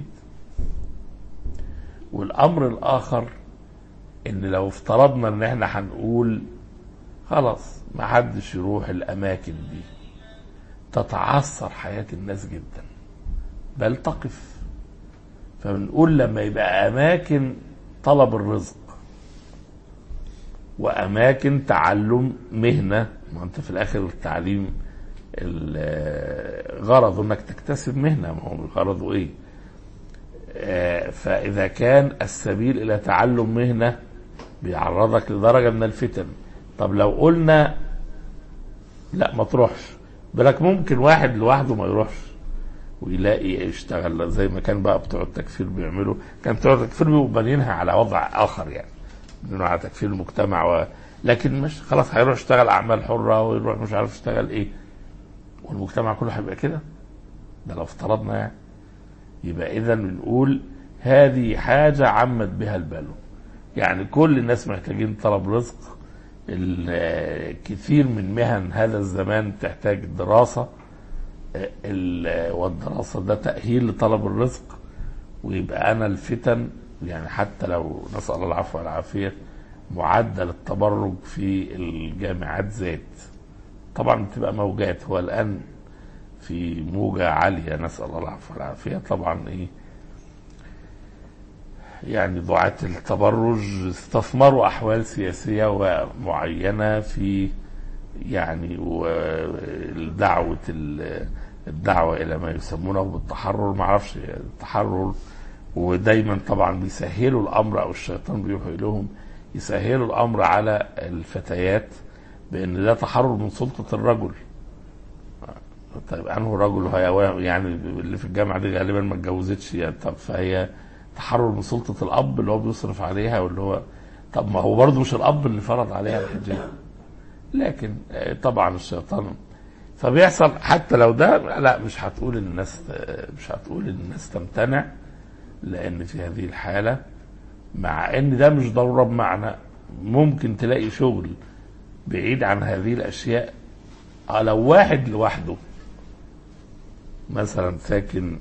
B: والامر الاخر ان لو افترضنا ان احنا هنقول خلاص ما حدش يروح الاماكن دي تتعثر حياه الناس جدا بل تقف فبنقول لما يبقى اماكن طلب الرزق واماكن تعلم مهنه ما انت في الاخر التعليم غرضه انك تكتسب مهنه ما هو غرضه ايه آه، فاذا كان السبيل الى تعلم مهنه بيعرضك لدرجه من الفتن طب لو قلنا لا ما تروحش بالك ممكن واحد لوحده ما يروحش ويلاقي يشتغل زي ما كان بقى بتوع التكفير بيعملوا كان بتوع التكفير بيبقوا بانيينها على وضع اخر يعني بيبنوا على تكفير المجتمع و... لكن مش خلاص هيروح يشتغل اعمال حره ويروح مش عارف يشتغل ايه والمجتمع كله هيبقى كده ده لو افترضنا يعني يبقى اذا بنقول هذه حاجه عمت بها البلوى يعني كل الناس محتاجين طلب رزق ال- كثير من مهن هذا الزمان تحتاج دراسه ال- والدراسه ده تاهيل لطلب الرزق ويبقى انا الفتن يعني حتى لو نسأل الله العفو والعافية معدل التبرج في الجامعات زاد طبعا بتبقى موجات هو الآن في موجة عالية نسأل الله العفو والعافية طبعا إيه يعني دعاة التبرج استثمروا أحوال سياسية معينة في يعني دعوة الدعوة إلى ما يسمونه بالتحرر ما اعرفش التحرر ودايما طبعا بيسهلوا الأمر أو الشيطان بيوحي لهم يسهلوا الأمر على الفتيات بأن ده تحرر من سلطة الرجل طيب أنه رجل هي يعني اللي في الجامعة دي غالبا ما اتجوزتش يعني طب فهي تحرر من سلطة الأب اللي هو بيصرف عليها واللي هو طب ما هو برضه مش الأب اللي فرض عليها الحجاب لكن طبعا الشيطان فبيحصل حتى لو ده لا مش هتقول الناس مش هتقول الناس تمتنع لأن في هذه الحالة مع إن ده مش ضرورة بمعنى ممكن تلاقي شغل بعيد عن هذه الأشياء لو واحد لوحده مثلا ساكن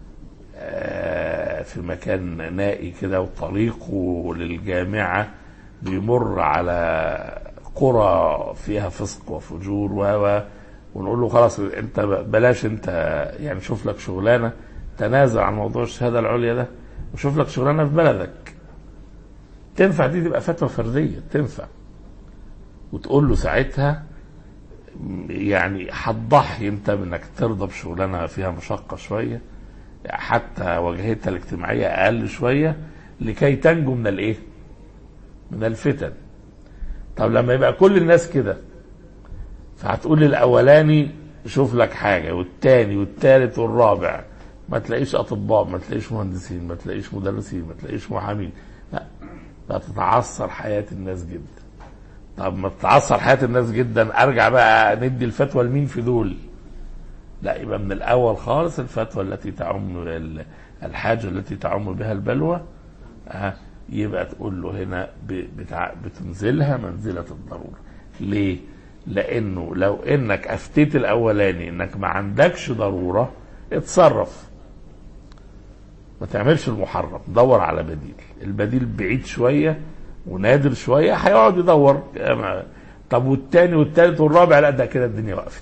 B: في مكان نائي كده وطريقه للجامعة بيمر على قرى فيها فسق وفجور و ونقول له خلاص انت بلاش انت يعني شوف لك شغلانه تنازل عن موضوع الشهاده العليا ده وشوف لك شغلانه في بلدك تنفع دي تبقى فتوى فرديه تنفع وتقول له ساعتها يعني هتضحي انت بانك ترضى بشغلانه فيها مشقه شويه حتى واجهتها الاجتماعيه اقل شويه لكي تنجو من الايه؟ من الفتن. طب لما يبقى كل الناس كده فهتقول للاولاني شوف لك حاجه والتاني والتالت والرابع ما تلاقيش اطباء ما تلاقيش مهندسين ما تلاقيش مدرسين ما تلاقيش محامين لا لا تتعثر حياه الناس جدا طب ما تتعثر حياه الناس جدا ارجع بقى ندي الفتوى لمين في دول لا يبقى من الاول خالص الفتوى التي تعم الحاجه التي تعم بها البلوى يبقى تقول له هنا بتع... بتنزلها منزله الضروره ليه لانه لو انك افتيت الاولاني انك ما عندكش ضروره اتصرف ما تعملش المحرم دور على بديل البديل بعيد شويه ونادر شويه هيقعد يدور طب والتاني والتالت والرابع لا ده كده الدنيا وقفت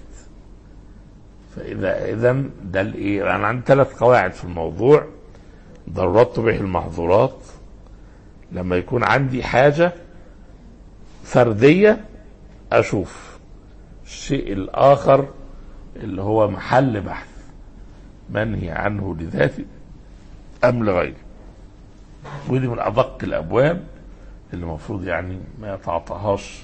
B: فاذا اذا ده الايه انا عندي ثلاث قواعد في الموضوع ضرورات تبيح المحظورات لما يكون عندي حاجه فرديه اشوف الشيء الاخر اللي هو محل بحث منهي عنه لذاته ام لغيره ودي من ادق الابواب اللي المفروض يعني ما يتعاطاهاش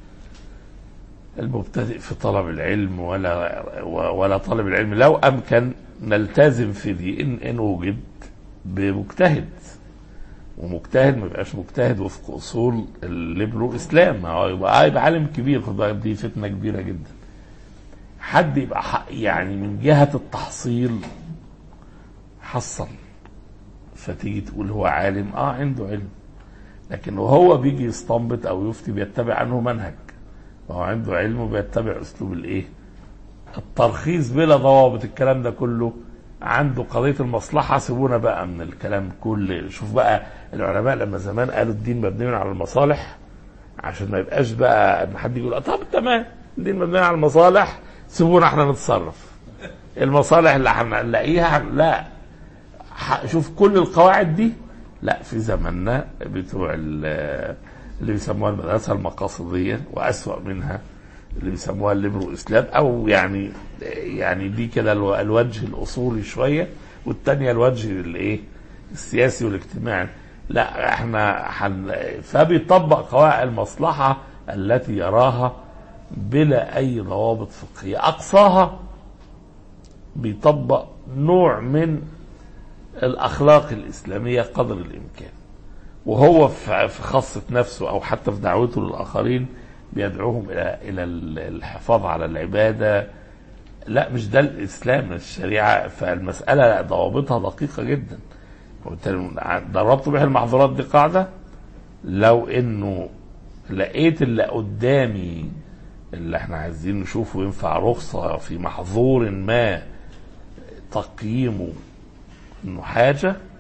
B: المبتدئ في طلب العلم ولا ولا طالب العلم لو امكن نلتزم في دي ان ان وجد بمجتهد ومجتهد ما يبقاش مجتهد وفق اصول الليبرو اسلام هو يبقى يبقى عالم كبير خد بالك دي فتنه كبيره جدا حد يبقى يعني من جهه التحصيل حصل فتيجي تقول هو عالم اه عنده علم لكن وهو بيجي يستنبط او يفتي بيتبع عنه منهج وهو عنده علم وبيتبع اسلوب الايه الترخيص بلا ضوابط الكلام ده كله عنده قضيه المصلحه سيبونا بقى من الكلام كل شوف بقى العلماء لما زمان قالوا الدين مبني على المصالح عشان ما يبقاش بقى ان حد يقول طب تمام الدين مبني على المصالح سيبونا احنا نتصرف المصالح اللي هنلاقيها لا شوف كل القواعد دي لا في زماننا بتوع اللي بيسموها المدرسه المقاصديه واسوا منها اللي بيسموها الليبرو اسلام او يعني يعني دي كده الوجه الاصولي شويه والثانيه الوجه الايه السياسي والاجتماعي لا احنا حن فبيطبق قواعد المصلحه التي يراها بلا اي ضوابط فقهيه اقصاها بيطبق نوع من الاخلاق الاسلاميه قدر الامكان وهو في خاصه نفسه او حتى في دعوته للاخرين بيدعوهم الى الى الحفاظ على العباده لا مش ده الاسلام الشريعه فالمساله ضوابطها دقيقه جدا ضربت به المحظورات دي قاعده لو انه لقيت اللي قدامي اللي احنا عايزين نشوفه ينفع رخصه في محظور ما تقييمه انه حاجه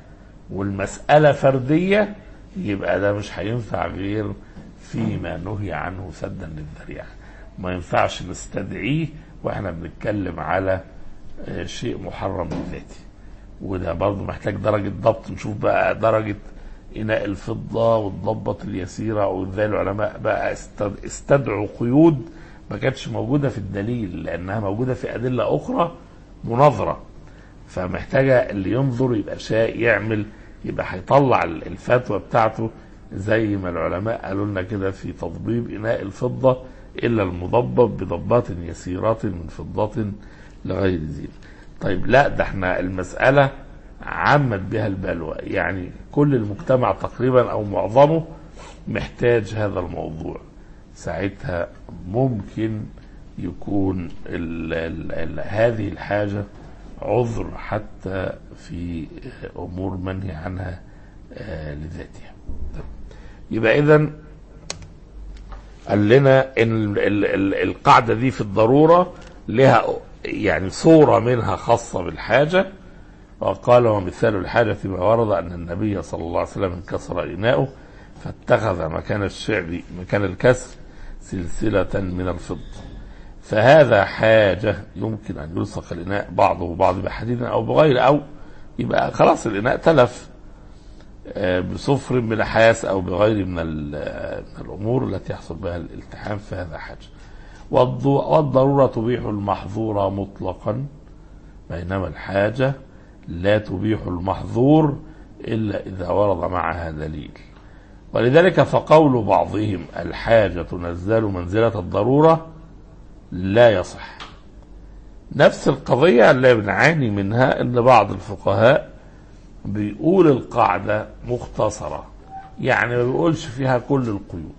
B: والمسألة فردية يبقى ده مش هينفع غير فيما نهي عنه سدا للذريعة ما ينفعش نستدعيه واحنا بنتكلم على آه، شيء محرم بذاته وده برضه محتاج درجة ضبط نشوف بقى درجة إناء الفضة والضبط اليسيرة وإزاي العلماء بقى استد- استدعوا قيود ما كانتش موجودة في الدليل لأنها موجودة في أدلة أخرى مناظرة فمحتاجة اللي ينظر يبقى شاء يعمل يبقى هيطلع الفتوى بتاعته زي ما العلماء قالوا لنا كده في تضبيب إناء الفضة إلا المضبب بضبات يسيرات من فضة لغير زينة طيب لا ده احنا المسألة عمت بها البلوى يعني كل المجتمع تقريبا أو معظمه محتاج هذا الموضوع ساعتها ممكن يكون ال ال ال هذه الحاجة عذر حتى في أمور منهي عنها آه، لذاتها طيب. يبقى إذا قال لنا ان ال- ال- ال- القاعده دي في الضروره لها يعني صوره منها خاصه بالحاجه وقال ومثال الحاجه ما ورد ان النبي صلى الله عليه وسلم انكسر اناؤه فاتخذ مكان الشعب مكان الكسر سلسله من الفضه فهذا حاجه يمكن ان يلصق الاناء بعضه بعض بحديد او بغير او يبقى خلاص الاناء تلف آه، بصفر من الحياس او بغير من ال- آه، من الامور التي يحصل بها الالتحام فهذا حاجه والض- والضروره تبيح المحظور مطلقا بينما الحاجه لا تبيح المحظور الا اذا ورد معها دليل ولذلك فقول بعضهم الحاجه تنزل منزله الضروره لا يصح نفس القضيه اللي بنعاني منها ان بعض الفقهاء بيقول القاعدة مختصرة يعني ما بيقولش فيها كل القيود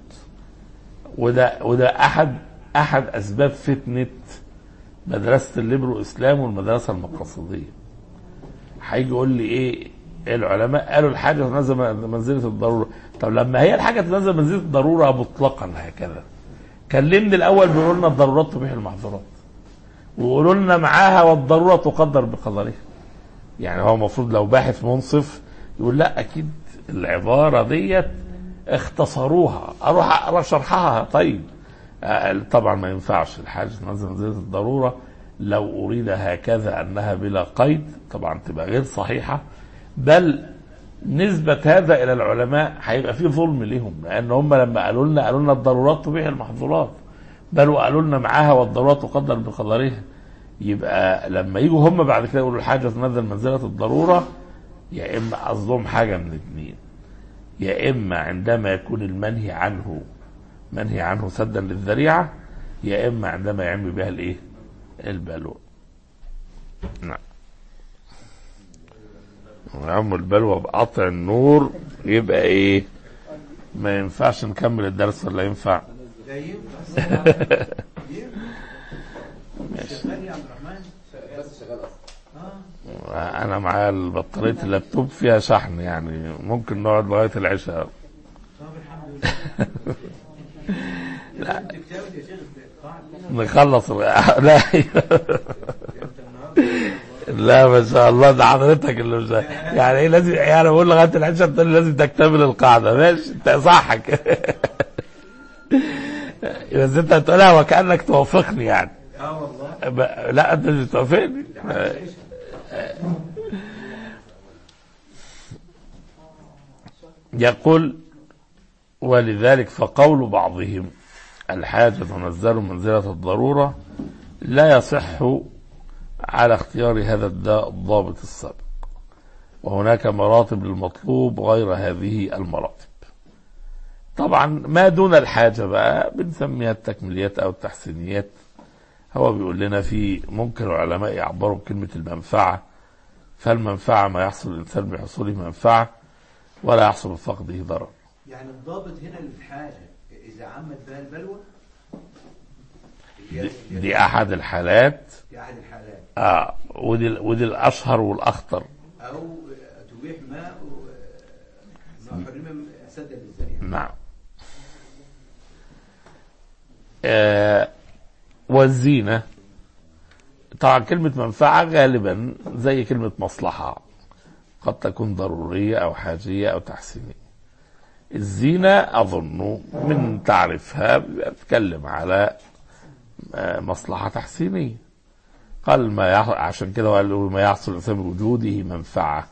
B: وده وده أحد أحد أسباب فتنة مدرسة الليبرو إسلام والمدرسة المقاصدية هيجي يقول لي إيه العلماء قالوا الحاجة تنزل منزلة الضرورة طب لما هي الحاجة تنزل منزلة الضرورة مطلقا هكذا كلمني الأول بيقولوا لنا الضرورات تبيح المحظورات ويقولوا لنا معاها والضرورة تقدر بقدرها يعني هو المفروض لو باحث منصف يقول لا اكيد العباره ديت اختصروها اروح اقرا شرحها طيب آه، طبعا ما ينفعش الحاجه تنزل منزله الضروره لو اريد هكذا انها بلا قيد طبعا تبقى غير صحيحه بل نسبة هذا إلى العلماء هيبقى فيه ظلم لهم لأن هم لما قالوا لنا قالوا لنا الضرورات تبيح المحظورات بل وقالوا لنا معاها والضرورات تقدر بقدرها يبقى لما يجوا هم بعد كده يقولوا الحاجه تنزل منزله الضروره يا اما قصدهم حاجه من اثنين يا اما عندما يكون المنهي عنه منهي عنه سدا للذريعه يا اما عندما يعم بها الايه؟ البلوى. نعم. ويعم البلوى بقطع النور يبقى ايه؟ ما ينفعش نكمل الدرس ولا ينفع؟
C: ده ينفع ينفع شغال يا عبد الرحمن اه
B: انا معايا بطاريه اللابتوب فيها شحن يعني ممكن نقعد لغايه العشاء
C: طب الحمد لله لا كتابة يا شيخ القاعدة
B: نخلص لا
C: انت النهارده
B: لا ما شاء الله ده حضرتك اللي مش يعني ايه لازم يعني بقول لغايه العشاء تقول لي لازم تكتمل القاعده ماشي انت صح كده بس انت هتقولها وكانك توافقني يعني
C: اه والله
B: ب- لا انت مش توافقني يقول ولذلك فقول بعضهم الحاجة تنزل منزلة الضرورة لا يصح على اختيار هذا الداء الضابط السابق وهناك مراتب للمطلوب غير هذه المراتب طبعا ما دون الحاجة بقى بنسميها التكميليات أو التحسينيات هو بيقول لنا في ممكن العلماء يعبروا بكلمة المنفعة فالمنفعة ما يحصل الإنسان بحصوله منفعة ولا يحصل بفقده ضرر
C: يعني الضابط هنا للحاجة إذا عمت بها البلوى
B: دي, دي أحد الحالات
C: في أحد الحالات
B: آه ودي, ودي الأشهر والأخطر
C: أو تبيح ماء ما حرم سدا للذريعة
B: نعم آه والزينة طبعا كلمة منفعة غالبا زي كلمة مصلحة قد تكون ضرورية أو حاجية أو تحسينية الزينة أظن من تعرفها بتتكلم على آه، مصلحة تحسينية قال ما يح... عشان كده قال له ما يحصل الإنسان بوجوده منفعة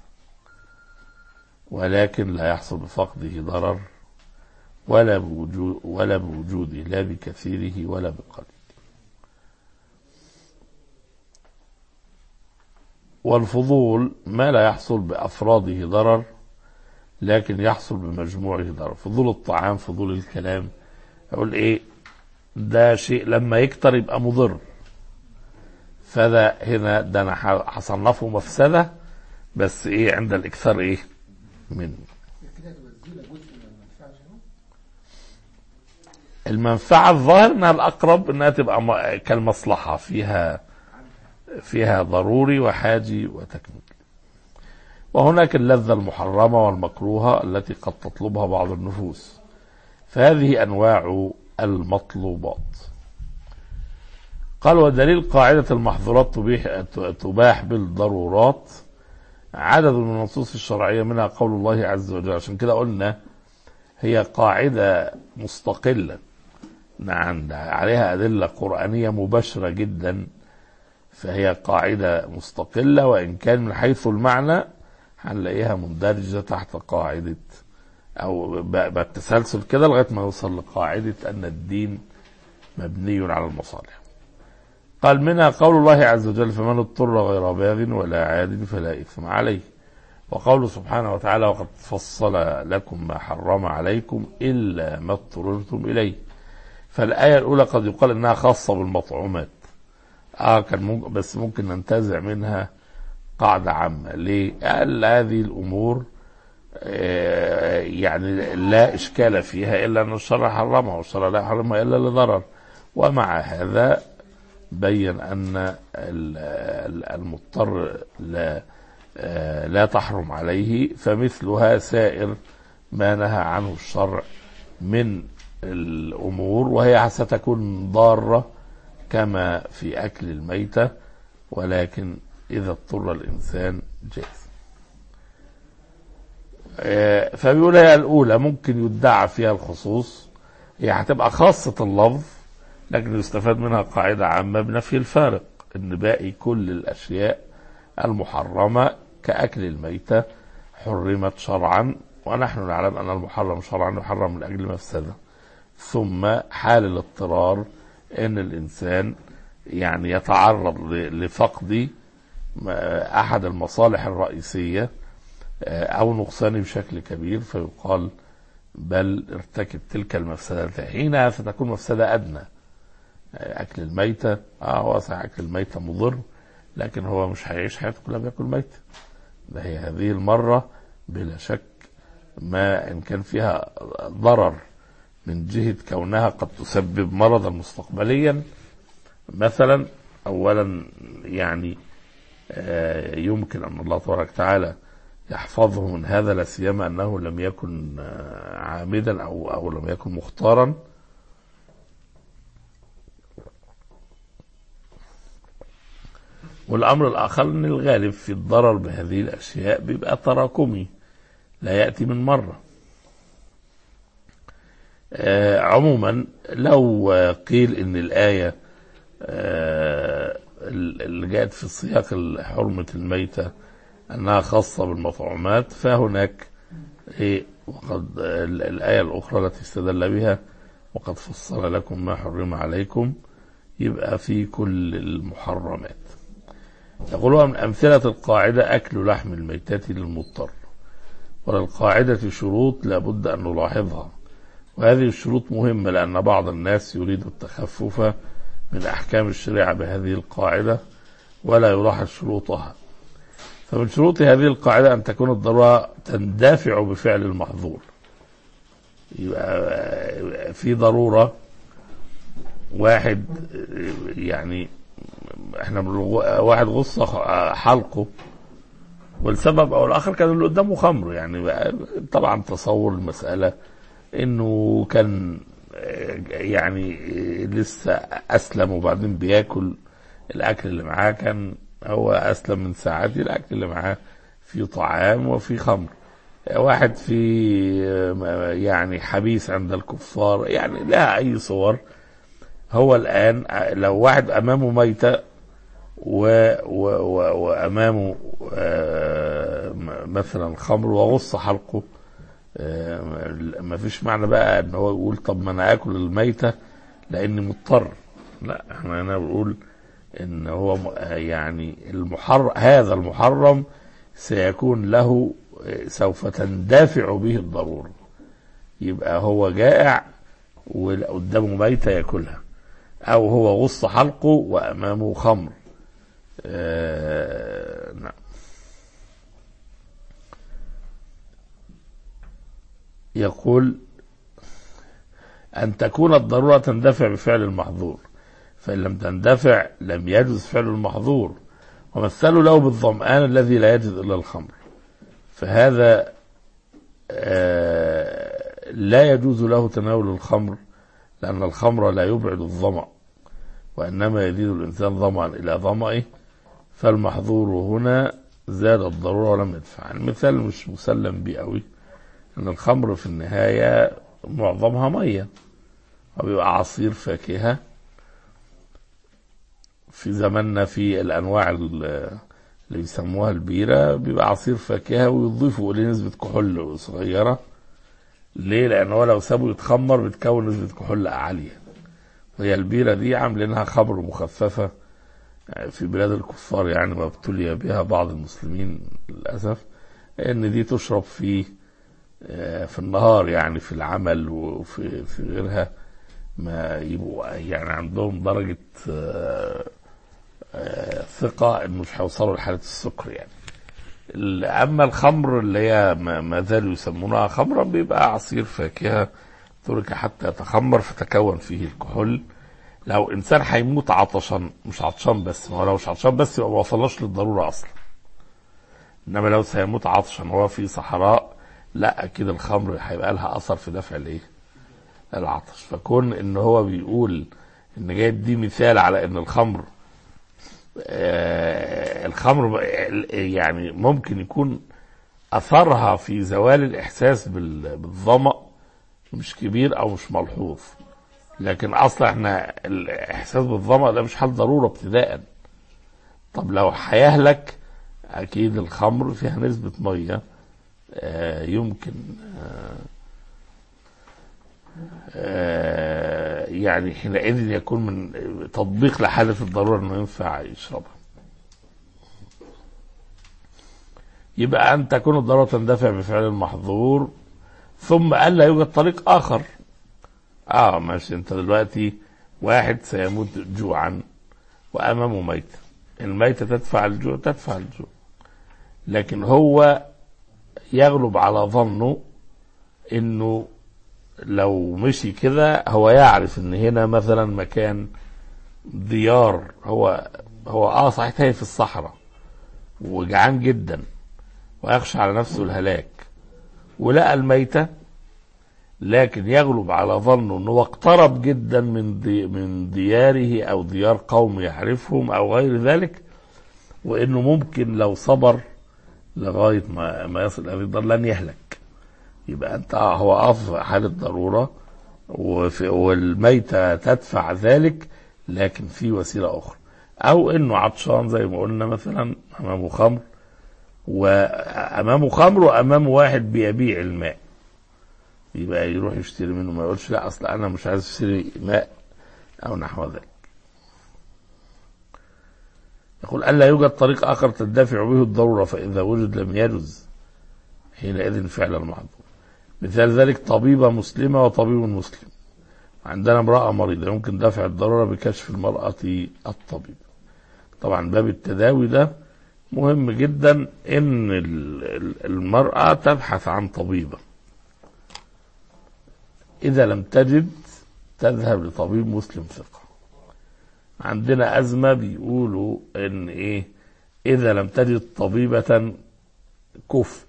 B: ولكن لا يحصل بفقده ضرر ولا بوجود ولا بوجوده لا بكثيره ولا بقليله والفضول ما لا يحصل بأفراده ضرر لكن يحصل بمجموعه ضرر فضول الطعام فضول الكلام أقول إيه ده شيء لما يكتر يبقى مضر فده هنا ده أنا ح- هصنفه مفسدة بس إيه عند الإكثار إيه منه
D: كده تبقى الزينة جزء من المنفعة شنو؟
B: المنفعة الظاهر انها الاقرب انها تبقى م- كالمصلحة فيها فيها ضروري وحاجي وتكميل وهناك اللذة المحرمة والمكروهة التي قد تطلبها بعض النفوس فهذه انواع المطلوبات قال ودليل قاعدة المحظورات تبيح تباح بالضرورات عدد من النصوص الشرعية منها قول الله عز وجل عشان كده قلنا هي قاعدة مستقلة نعم عليها أدلة قرآنية مباشرة جدا فهي قاعدة مستقلة وإن كان من حيث المعنى هنلاقيها مندرجة تحت قاعدة أو ب- بالتسلسل كده لغاية ما يوصل لقاعدة أن الدين مبني على المصالح قال منها قول الله عز وجل فمن اضطر غير باغ ولا عاد فلا إثم عليه وقوله سبحانه وتعالى وقد فصل لكم ما حرم عليكم إلا ما اضطررتم إليه فالآية الأولى قد يقال إنها خاصة بالمطعومات آه كان ممكن بس ممكن ننتزع منها قاعدة عامة ليه؟ قال هذه الأمور آه، يعني لا إشكال فيها إلا أن الشرع حرمها والشرع لا يحرمها إلا لضرر ومع هذا بين أن ال- ال- المضطر لا آه، لا تحرم عليه فمثلها سائر ما نهى عنه الشرع من الأمور وهي ستكون ضارة كما في أكل الميتة ولكن إذا اضطر الإنسان جاز آه، فبيقول هي الأولى ممكن يدعى فيها الخصوص هي هتبقى خاصة اللفظ لكن يستفاد منها قاعدة عامة بنفي الفارق إن باقي كل الأشياء المحرمة كأكل الميتة حرمت شرعا ونحن نعلم أن المحرم شرعا يحرم من أجل مفسدة ثم حال الاضطرار أن الإنسان يعني يتعرض ل- لفقد ما- أحد المصالح الرئيسية آه، أو نقصانه بشكل كبير فيقال بل ارتكب تلك المفسدة حينها ستكون مفسدة أدنى آه، أكل الميتة آه هو صحيح أكل الميتة مضر لكن هو مش هيعيش حياته كلها بياكل ميتة ده هي هذه المرة بلا شك ما إن كان فيها ضرر من جهة كونها قد تسبب مرضا مستقبليا مثلا أولا يعني آه، يمكن أن الله تبارك وتعالى يحفظه من هذا لا سيما أنه لم يكن آه، عامدا أو أو لم يكن مختارا والأمر الآخر أن الغالب في الضرر بهذه الأشياء بيبقى تراكمي لا يأتي من مرة آه، عموما لو آه، قيل ان الآية آه، اللي جاءت في سياق حرمة الميتة أنها خاصة بالمطعومات فهناك إيه وقد ال- الآية الأخرى التي استدل بها وقد فصل لكم ما حرم عليكم يبقى في كل المحرمات يقولون من أمثلة القاعدة أكل لحم الميتة للمضطر وللقاعدة شروط لابد أن نلاحظها وهذه الشروط مهمة لأن بعض الناس يريد التخفف من أحكام الشريعة بهذه القاعدة ولا يلاحظ شروطها فمن شروط هذه القاعدة أن تكون الضرورة تندفع بفعل المحظور يبقى في ضرورة واحد يعني احنا بنقول واحد غص حلقه والسبب او الاخر كان اللي قدامه خمر يعني بقى طبعا تصور المساله انه كان آه، يعني آه، لسه اسلم وبعدين بياكل الاكل اللي معاه كان هو اسلم من ساعات الاكل اللي معاه في طعام وفي خمر واحد في آه، يعني حبيس عند الكفار يعني لها أي صور هو الآن لو واحد أمامه ميتة و و و وأمامه آه، م- مثلا خمر وغص حلقه آه، ما فيش معنى بقى ان هو يقول طب ما انا اكل الميتة لاني مضطر لا احنا هنا بنقول ان هو م- آه، يعني المحرم هذا المحرم سيكون له آه، سوف تندفع به الضرورة يبقى هو جائع وقدامه ميتة ياكلها او هو غص حلقه وامامه خمر آه نعم يقول أن تكون الضرورة تندفع بفعل المحظور فإن لم تندفع لم يجوز فعل المحظور ومثلوا له بالظمآن الذي لا يجد إلا الخمر فهذا آه، لا يجوز له تناول الخمر لأن الخمر لا يبعد الظمأ وإنما يزيد الإنسان ظمأ إلى ظمئه فالمحظور هنا زاد الضرورة ولم يدفع المثال مش مسلم به قوي ان الخمر في النهاية معظمها مية وبيبقى عصير فاكهة في زماننا في الانواع ال- اللي بيسموها البيرة بيبقى عصير فاكهة ويضيفوا اليه نسبة كحول صغيرة ليه؟ لان هو لو سابه يتخمر بتكون نسبة كحول عالية وهي البيرة دي عاملينها خمر مخففة في بلاد الكفار يعني وابتلي بها بعض المسلمين للأسف ان دي تشرب في آه، في النهار يعني في العمل وفي في غيرها ما يبقوا يعني عندهم درجة آه، آه، ثقة انه مش هيوصلوا لحالة السكر يعني ال- اما الخمر اللي هي ما ما زالوا يسمونها خمرا بيبقى عصير فاكهة ترك حتى يتخمر فتكون فيه الكحول لو انسان هيموت عطشا مش عطشان بس ما هو لو مش عطشان بس يبقى ما وصلناش للضروره اصلا انما لو سيموت عطشا هو في صحراء لا اكيد الخمر هيبقى لها اثر في دفع الايه العطش فكون ان هو بيقول ان جايب دي مثال على ان الخمر آه الخمر ب- يعني ممكن يكون اثرها في زوال الاحساس بال- بالظمأ مش كبير او مش ملحوظ لكن اصلا احنا الاحساس بالظمأ ده مش حال ضروره ابتداء طب لو هيهلك اكيد الخمر فيها نسبه ميه آه، يمكن آه، آه، يعني حينئذ يكون من تطبيق لحاله الضروره انه ينفع يشربها يبقى ان تكون الضروره تندفع بفعل المحظور ثم الا يوجد طريق اخر اه ماشي انت دلوقتي واحد سيموت جوعا وامامه ميتة الميتة تدفع الجوع تدفع الجوع لكن هو يغلب على ظنه انه لو مشي كده هو يعرف ان هنا مثلا مكان ديار هو هو اه صحيح تايه في الصحراء وجعان جدا ويخشى على نفسه الهلاك ولقى الميتة لكن يغلب على ظنه انه اقترب جدا من دي من دياره او ديار قوم يعرفهم او غير ذلك وانه ممكن لو صبر لغايه ما ما يصل هذه الدار لن يهلك يبقى انت آه هو اف حاله ضروره وفي والميته تدفع ذلك لكن في وسيله اخرى او انه عطشان زي ما قلنا مثلا امامه خمر وامامه خمر وامامه واحد بيبيع الماء يبقى يروح يشتري منه ما يقولش لا اصل انا مش عايز اشتري ماء او نحو ذلك يقول ألا يوجد طريق آخر تدفع به الضرورة فإذا وجد لم يجز حينئذ فعل المحظور مثال ذلك طبيبة مسلمة وطبيب مسلم عندنا امرأة مريضة يمكن دفع الضرورة بكشف المرأة الطبيب طبعا باب التداوي ده مهم جدا ان ال- ال- المرأة تبحث عن طبيبة اذا لم تجد تذهب لطبيب مسلم ثقة عندنا ازمة بيقولوا ان ايه اذا لم تجد طبيبة كفء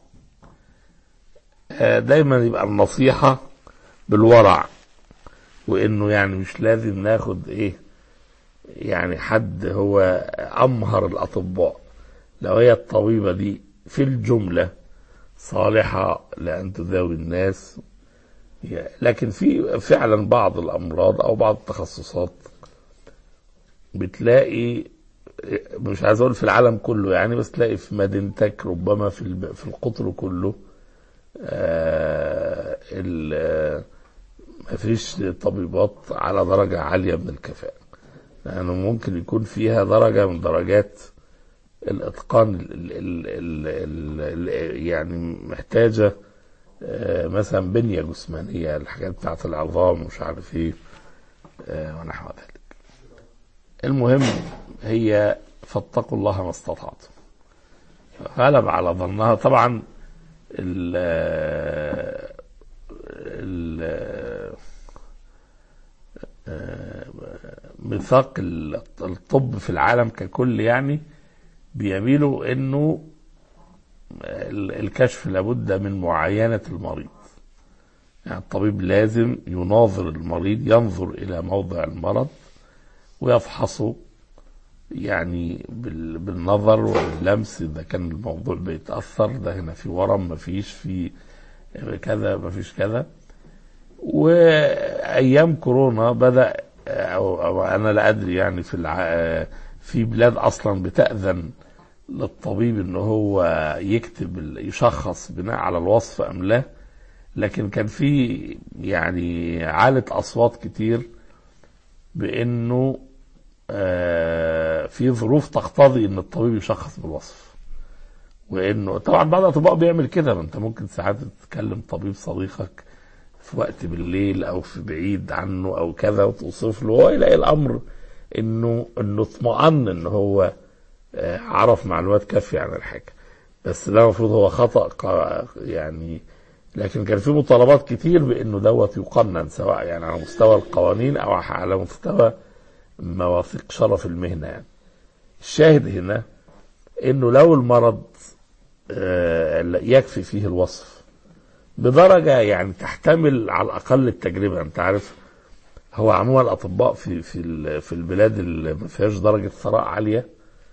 B: آه، دايما يبقى النصيحة بالورع وانه يعني مش لازم ناخد ايه يعني حد هو امهر الاطباء لو هي الطبيبة دي في الجملة صالحة لأن تداوي الناس لكن في فعلا بعض الأمراض أو بعض التخصصات بتلاقي مش عايز أقول في العالم كله يعني بس تلاقي في مدينتك ربما في الب- في القطر كله آه، ال- مفيش طبيبات على درجة عالية من الكفاءة لأنه ممكن يكون فيها درجة من درجات الإتقان ال ال ال ال ال يعني محتاجة آه، مثلا بنية جسمانية الحاجات بتاعت العظام ومش عارف ايه آه، ونحو ذلك المهم هي فاتقوا الله ما استطعتم غلب على ظنها طبعا ال ال ميثاق ال- الطب في العالم ككل يعني بيميلوا انه ال- الكشف لابد من معاينة المريض يعني الطبيب لازم يناظر المريض ينظر إلى موضع المرض ويفحصه يعني بال- بالنظر واللمس إذا كان الموضوع بيتأثر ده هنا في ورم مفيش في كذا مفيش كذا وأيام كورونا بدأ أو, أو أنا لا أدري يعني في الع... في بلاد أصلا بتأذن للطبيب ان هو يكتب ال- يشخص بناء على الوصف ام لا لكن كان في يعني عالة اصوات كتير بانه آه، في ظروف تقتضي ان الطبيب يشخص بالوصف وانه طبعا بعض الاطباء بيعمل كده ما انت ممكن ساعات تتكلم طبيب صديقك في وقت بالليل او في بعيد عنه او كذا وتوصف له هو يلاقي الامر انه انه اطمأن ان هو آه، عرف معلومات كافية عن الحاجة بس ده المفروض هو خطأ قا- يعني لكن كان في مطالبات كتير بانه دوت يقنن سواء يعني على مستوى القوانين او على مستوى مواثيق شرف المهنة يعني الشاهد هنا انه لو المرض آه، يكفي فيه الوصف بدرجة يعني تحتمل على الأقل التجربة أنت عارف هو عموما الأطباء في في ال- في البلاد اللي ما فيهاش درجة ثراء عالية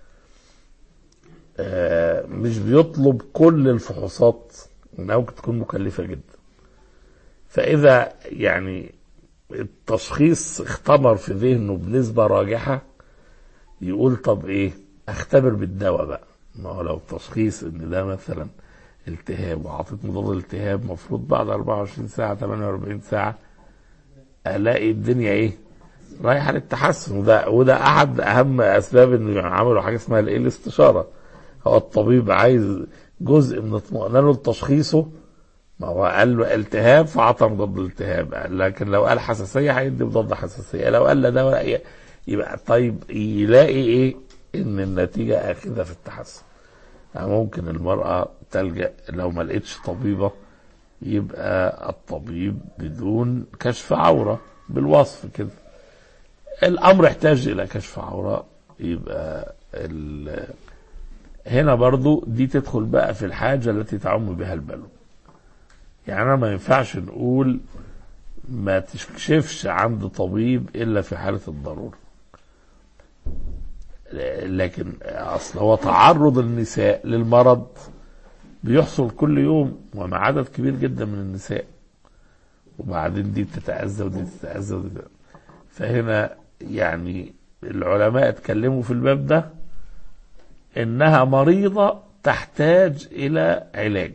B: آه، مش بيطلب كل الفحوصات انها ممكن تكون مكلفه جدا فاذا يعني التشخيص اختمر في ذهنه بنسبه راجحه يقول طب ايه اختبر بالدواء بقى ما هو لو تشخيص ان ده مثلا التهاب وعطيت مضاد التهاب المفروض بعد 24 ساعه 48 ساعه الاقي الدنيا ايه رايحه للتحسن وده وده احد اهم اسباب انه عملوا حاجه اسمها الايه الاستشاره هو الطبيب عايز جزء من اطمئنانه لتشخيصه ما هو قال له التهاب فعطى مضاد الالتهاب لكن لو قال حساسيه هيدي مضاد حساسيه لو قال لا ده ولا ي- يبقى طيب يلاقي ايه ان النتيجه اخذه في التحسن يعني ممكن المراه تلجا لو ما لقيتش طبيبه يبقى الطبيب بدون كشف عوره بالوصف كده الامر يحتاج الى كشف عوره يبقى ال- هنا برضو دي تدخل بقى في الحاجة التي تعم بها البلوى يعني أنا ما ينفعش نقول ما تكشفش عند طبيب إلا في حالة الضرورة لكن أصل هو تعرض النساء للمرض بيحصل كل يوم ومع عدد كبير جدا من النساء وبعدين دي بتتأذى ودي بتتأذى ودي بتتأذى. فهنا يعني العلماء اتكلموا في الباب ده انها مريضه تحتاج الى علاج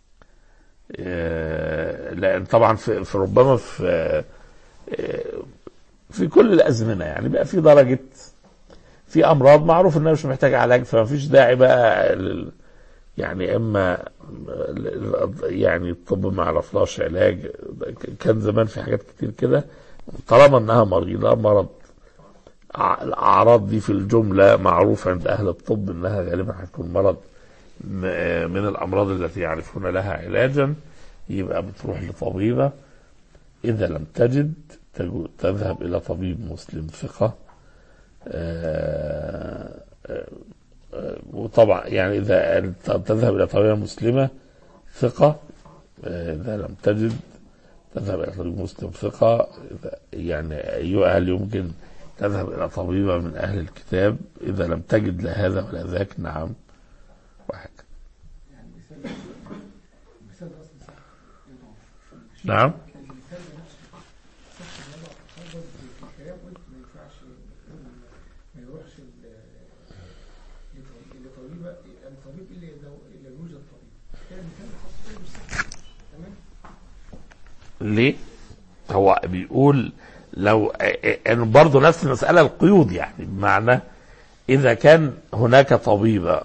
B: آه، لان طبعا في, في ربما في آه، في كل الازمنه يعني بقى في درجه في امراض معروف انها مش محتاجه علاج فما فيش داعي بقى لل- يعني اما يعني الطب ما عرفلاش علاج كان زمان في حاجات كتير كده طالما انها مريضه مرض ع- الاعراض دي في الجمله معروف عند اهل الطب انها غالبا هتكون مرض م- من الامراض التي يعرفون لها علاجا يبقى بتروح لطبيبه اذا لم تجد تجو- تذهب الى طبيب مسلم ثقه آه، آه، آه، وطبعا يعني اذا تذهب الى طبيبه مسلمه ثقه آه، اذا لم تجد تذهب الى طبيب مسلم ثقه إذا- يعني أيها هل يمكن تذهب إلى طبيبة من أهل الكتاب إذا لم تجد لا هذا ولا ذاك نعم وهكذا
D: المثال المثال ده اصلا صح
B: نعم
D: المثال ده نفسه صح ان انا اتفضل في الكلام قلت ما ينفعش ما يروحش ال- لطبيب- لطبيب الطبيب الا اذا الا يوجد طبيب كان المثال ده حصل مش صح تمام
B: ليه؟ هو بيقول لو انه برضه نفس المسألة القيود يعني بمعنى إذا كان هناك طبيبة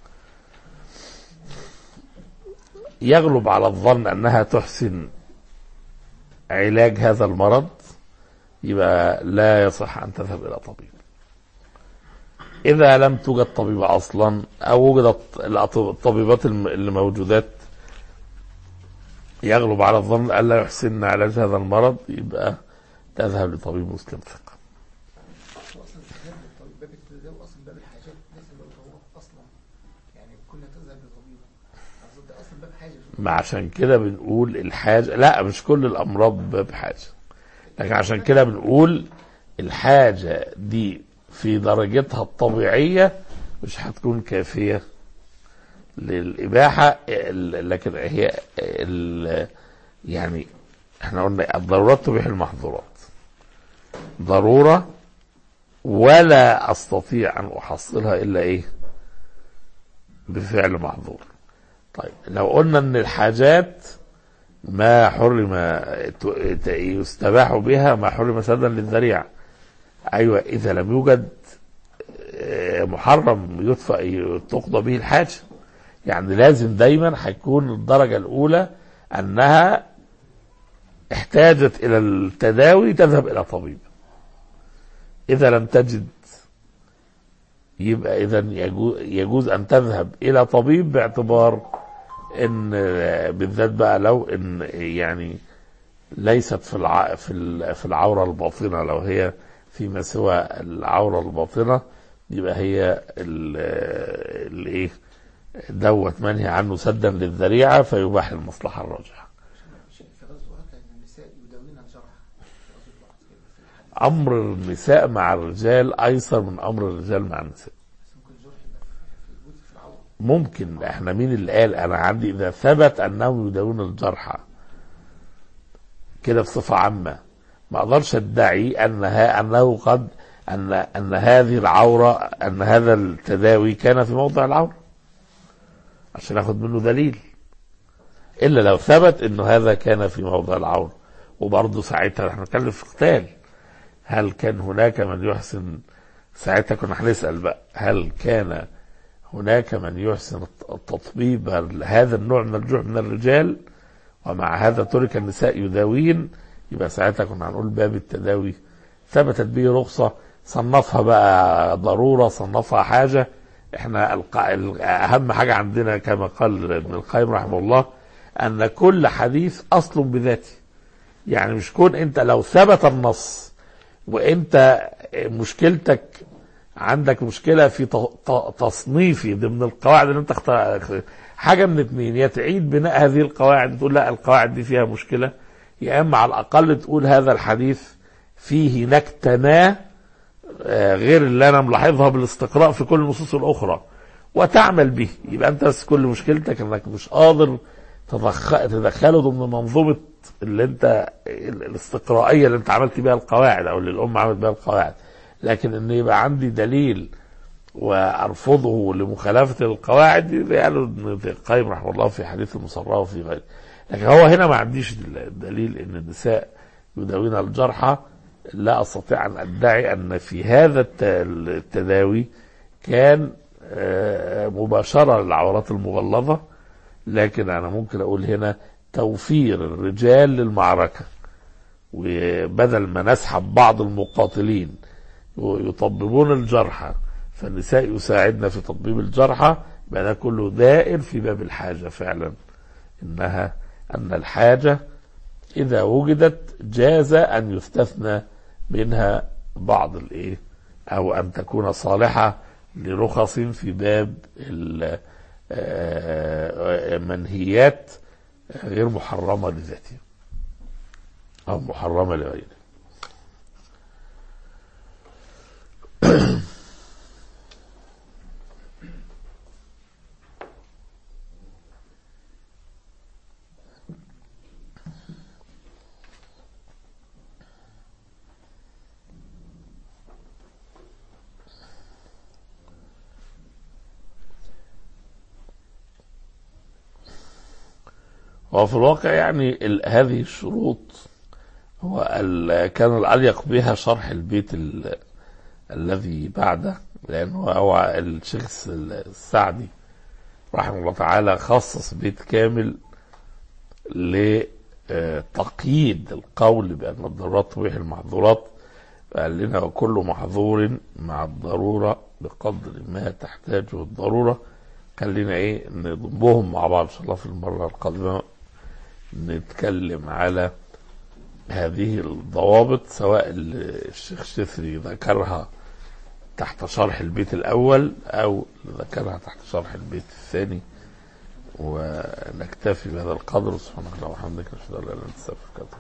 B: يغلب على الظن أنها تحسن علاج هذا المرض يبقى لا يصح أن تذهب إلى طبيب إذا لم توجد طبيبة أصلا أو وجدت الأط- الطبيبات الم- اللي موجودات يغلب على الظن ألا يحسن علاج هذا المرض يبقى تذهب لطبيب مسلم ثقة
D: هو اصلا الذهاب للطبيب باب التداوي اصلا باب الحاجات ليس باب الضرورات اصلا يعني كنا تذهب لطبيب اقصد ده اصلا باب حاجه
B: ما عشان كده بنقول الحاجة لا مش كل الأمراض بحاجة لكن عشان كده بنقول الحاجة دي في درجتها الطبيعية مش هتكون كافية للإباحة ال- لكن هي ال- يعني احنا قلنا الضرورات تبيح المحظورات ضرورة ولا أستطيع أن أحصلها إلا إيه بفعل محظور طيب لو قلنا ان الحاجات ما حرم ت- ت- يستباح بها ما حرم سدا للذريعه ايوه اذا لم يوجد آه، محرم يدفع تقضى به الحاجه يعني لازم دايما هيكون الدرجه الاولى انها احتاجت الى التداوي تذهب الى طبيب اذا لم تجد يبقى اذا يجوز, يجوز ان تذهب الى طبيب باعتبار ان آه، بالذات بقى لو ان يعني ليست في الع... في ال- في العوره الباطنه لو هي فيما سوى العوره الباطنه يبقى هي ال- الايه دوت منهي عنه سدا للذريعه فيباح المصلحه الراجحه
D: في غزوه كان النساء يداوين الجرح في غزوه الوقت كده في الحديث
B: امر النساء مع الرجال ايسر من امر الرجال مع النساء
D: بس ممكن الجرح يبقى في في وجود في العوره
B: ممكن احنا مين اللي قال انا عندي اذا ثبت انهم يداوون الجرحى كده بصفه عامه ما اقدرش ادعي انها انه قد ان ان هذه العوره ان هذا التداوي كان في موضع العوره عشان اخد منه دليل الا لو ثبت انه هذا كان في موضع العوره وبرضه ساعتها احنا بنتكلم في قتال هل كان هناك من يحسن ساعتها كنا هنسال بقى هل كان هناك من يحسن التطبيب هذا النوع من الجوع من الرجال ومع هذا ترك النساء يداوين يبقى ساعتها كنا هنقول باب التداوي ثبتت به رخصة صنفها بقى ضرورة صنفها حاجة احنا الق... ال- اهم حاجة عندنا كما قال ابن القيم رحمه الله ان كل حديث اصل بذاته يعني مش كون انت لو ثبت النص وانت مشكلتك عندك مشكله في ت- ت- تصنيفي ضمن القواعد اللي انت اختار حاجه من اتنين يا تعيد بناء هذه القواعد تقول لا القواعد دي فيها مشكله يا اما على الاقل تقول هذا الحديث فيه نكته ما آه، غير اللي انا ملاحظها بالاستقراء في كل النصوص الاخرى وتعمل به يبقى انت بس كل مشكلتك انك مش قادر تدخ- تدخله ضمن منظومه اللي انت ال- الاستقرائيه اللي انت عملت بيها القواعد او اللي الام عملت بيها القواعد لكن ان يبقى عندي دليل وارفضه لمخالفه القواعد دي زي قالوا ابن القيم رحمه الله في حديث المصراه وفي غيره لكن هو هنا ما عنديش دل- دليل ان النساء يداوين الجرحى لا استطيع ان ادعي ان في هذا الت- التداوي كان آه، مباشره للعورات المغلظه لكن انا ممكن اقول هنا توفير الرجال للمعركه وبدل ما نسحب بعض المقاتلين ويطببون الجرحى فالنساء يساعدن في تطبيب الجرحى يبقى ده كله دائر في باب الحاجه فعلا انها ان الحاجه اذا وجدت جاز ان يستثنى منها بعض الايه او ان تكون صالحه لرخص في باب ال- آه، منهيات غير محرمه لذاتها او محرمه لغيرها وفي الواقع يعني ال- هذه الشروط هو ال- كان الأليق بها شرح البيت ال- الذي بعده لأنه هو الشيخ الس- السعدي رحمه الله تعالى خصص بيت كامل لتقييد القول بأن الضرورات تبيح المحظورات فقال لنا وكل محظور مع الضرورة بقدر ما تحتاجه الضرورة خلينا ايه نضمهم مع بعض ان شاء الله في المرة القادمة نتكلم على هذه الضوابط سواء ال- الشيخ الشثري ذكرها تحت شرح البيت الأول أو ذكرها تحت شرح البيت الثاني ونكتفي بهذا القدر سبحانك اللهم وبحمدك نشهد أن لا إله إلا أنت نستغفرك ونتوب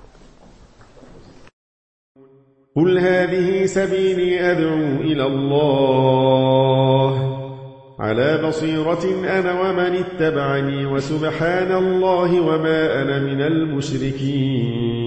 B: إليك.
E: قل هذه سبيلي أدعو إلى الله على بصيرة أنا ومن اتبعني وسبحان الله وما أنا من المشركين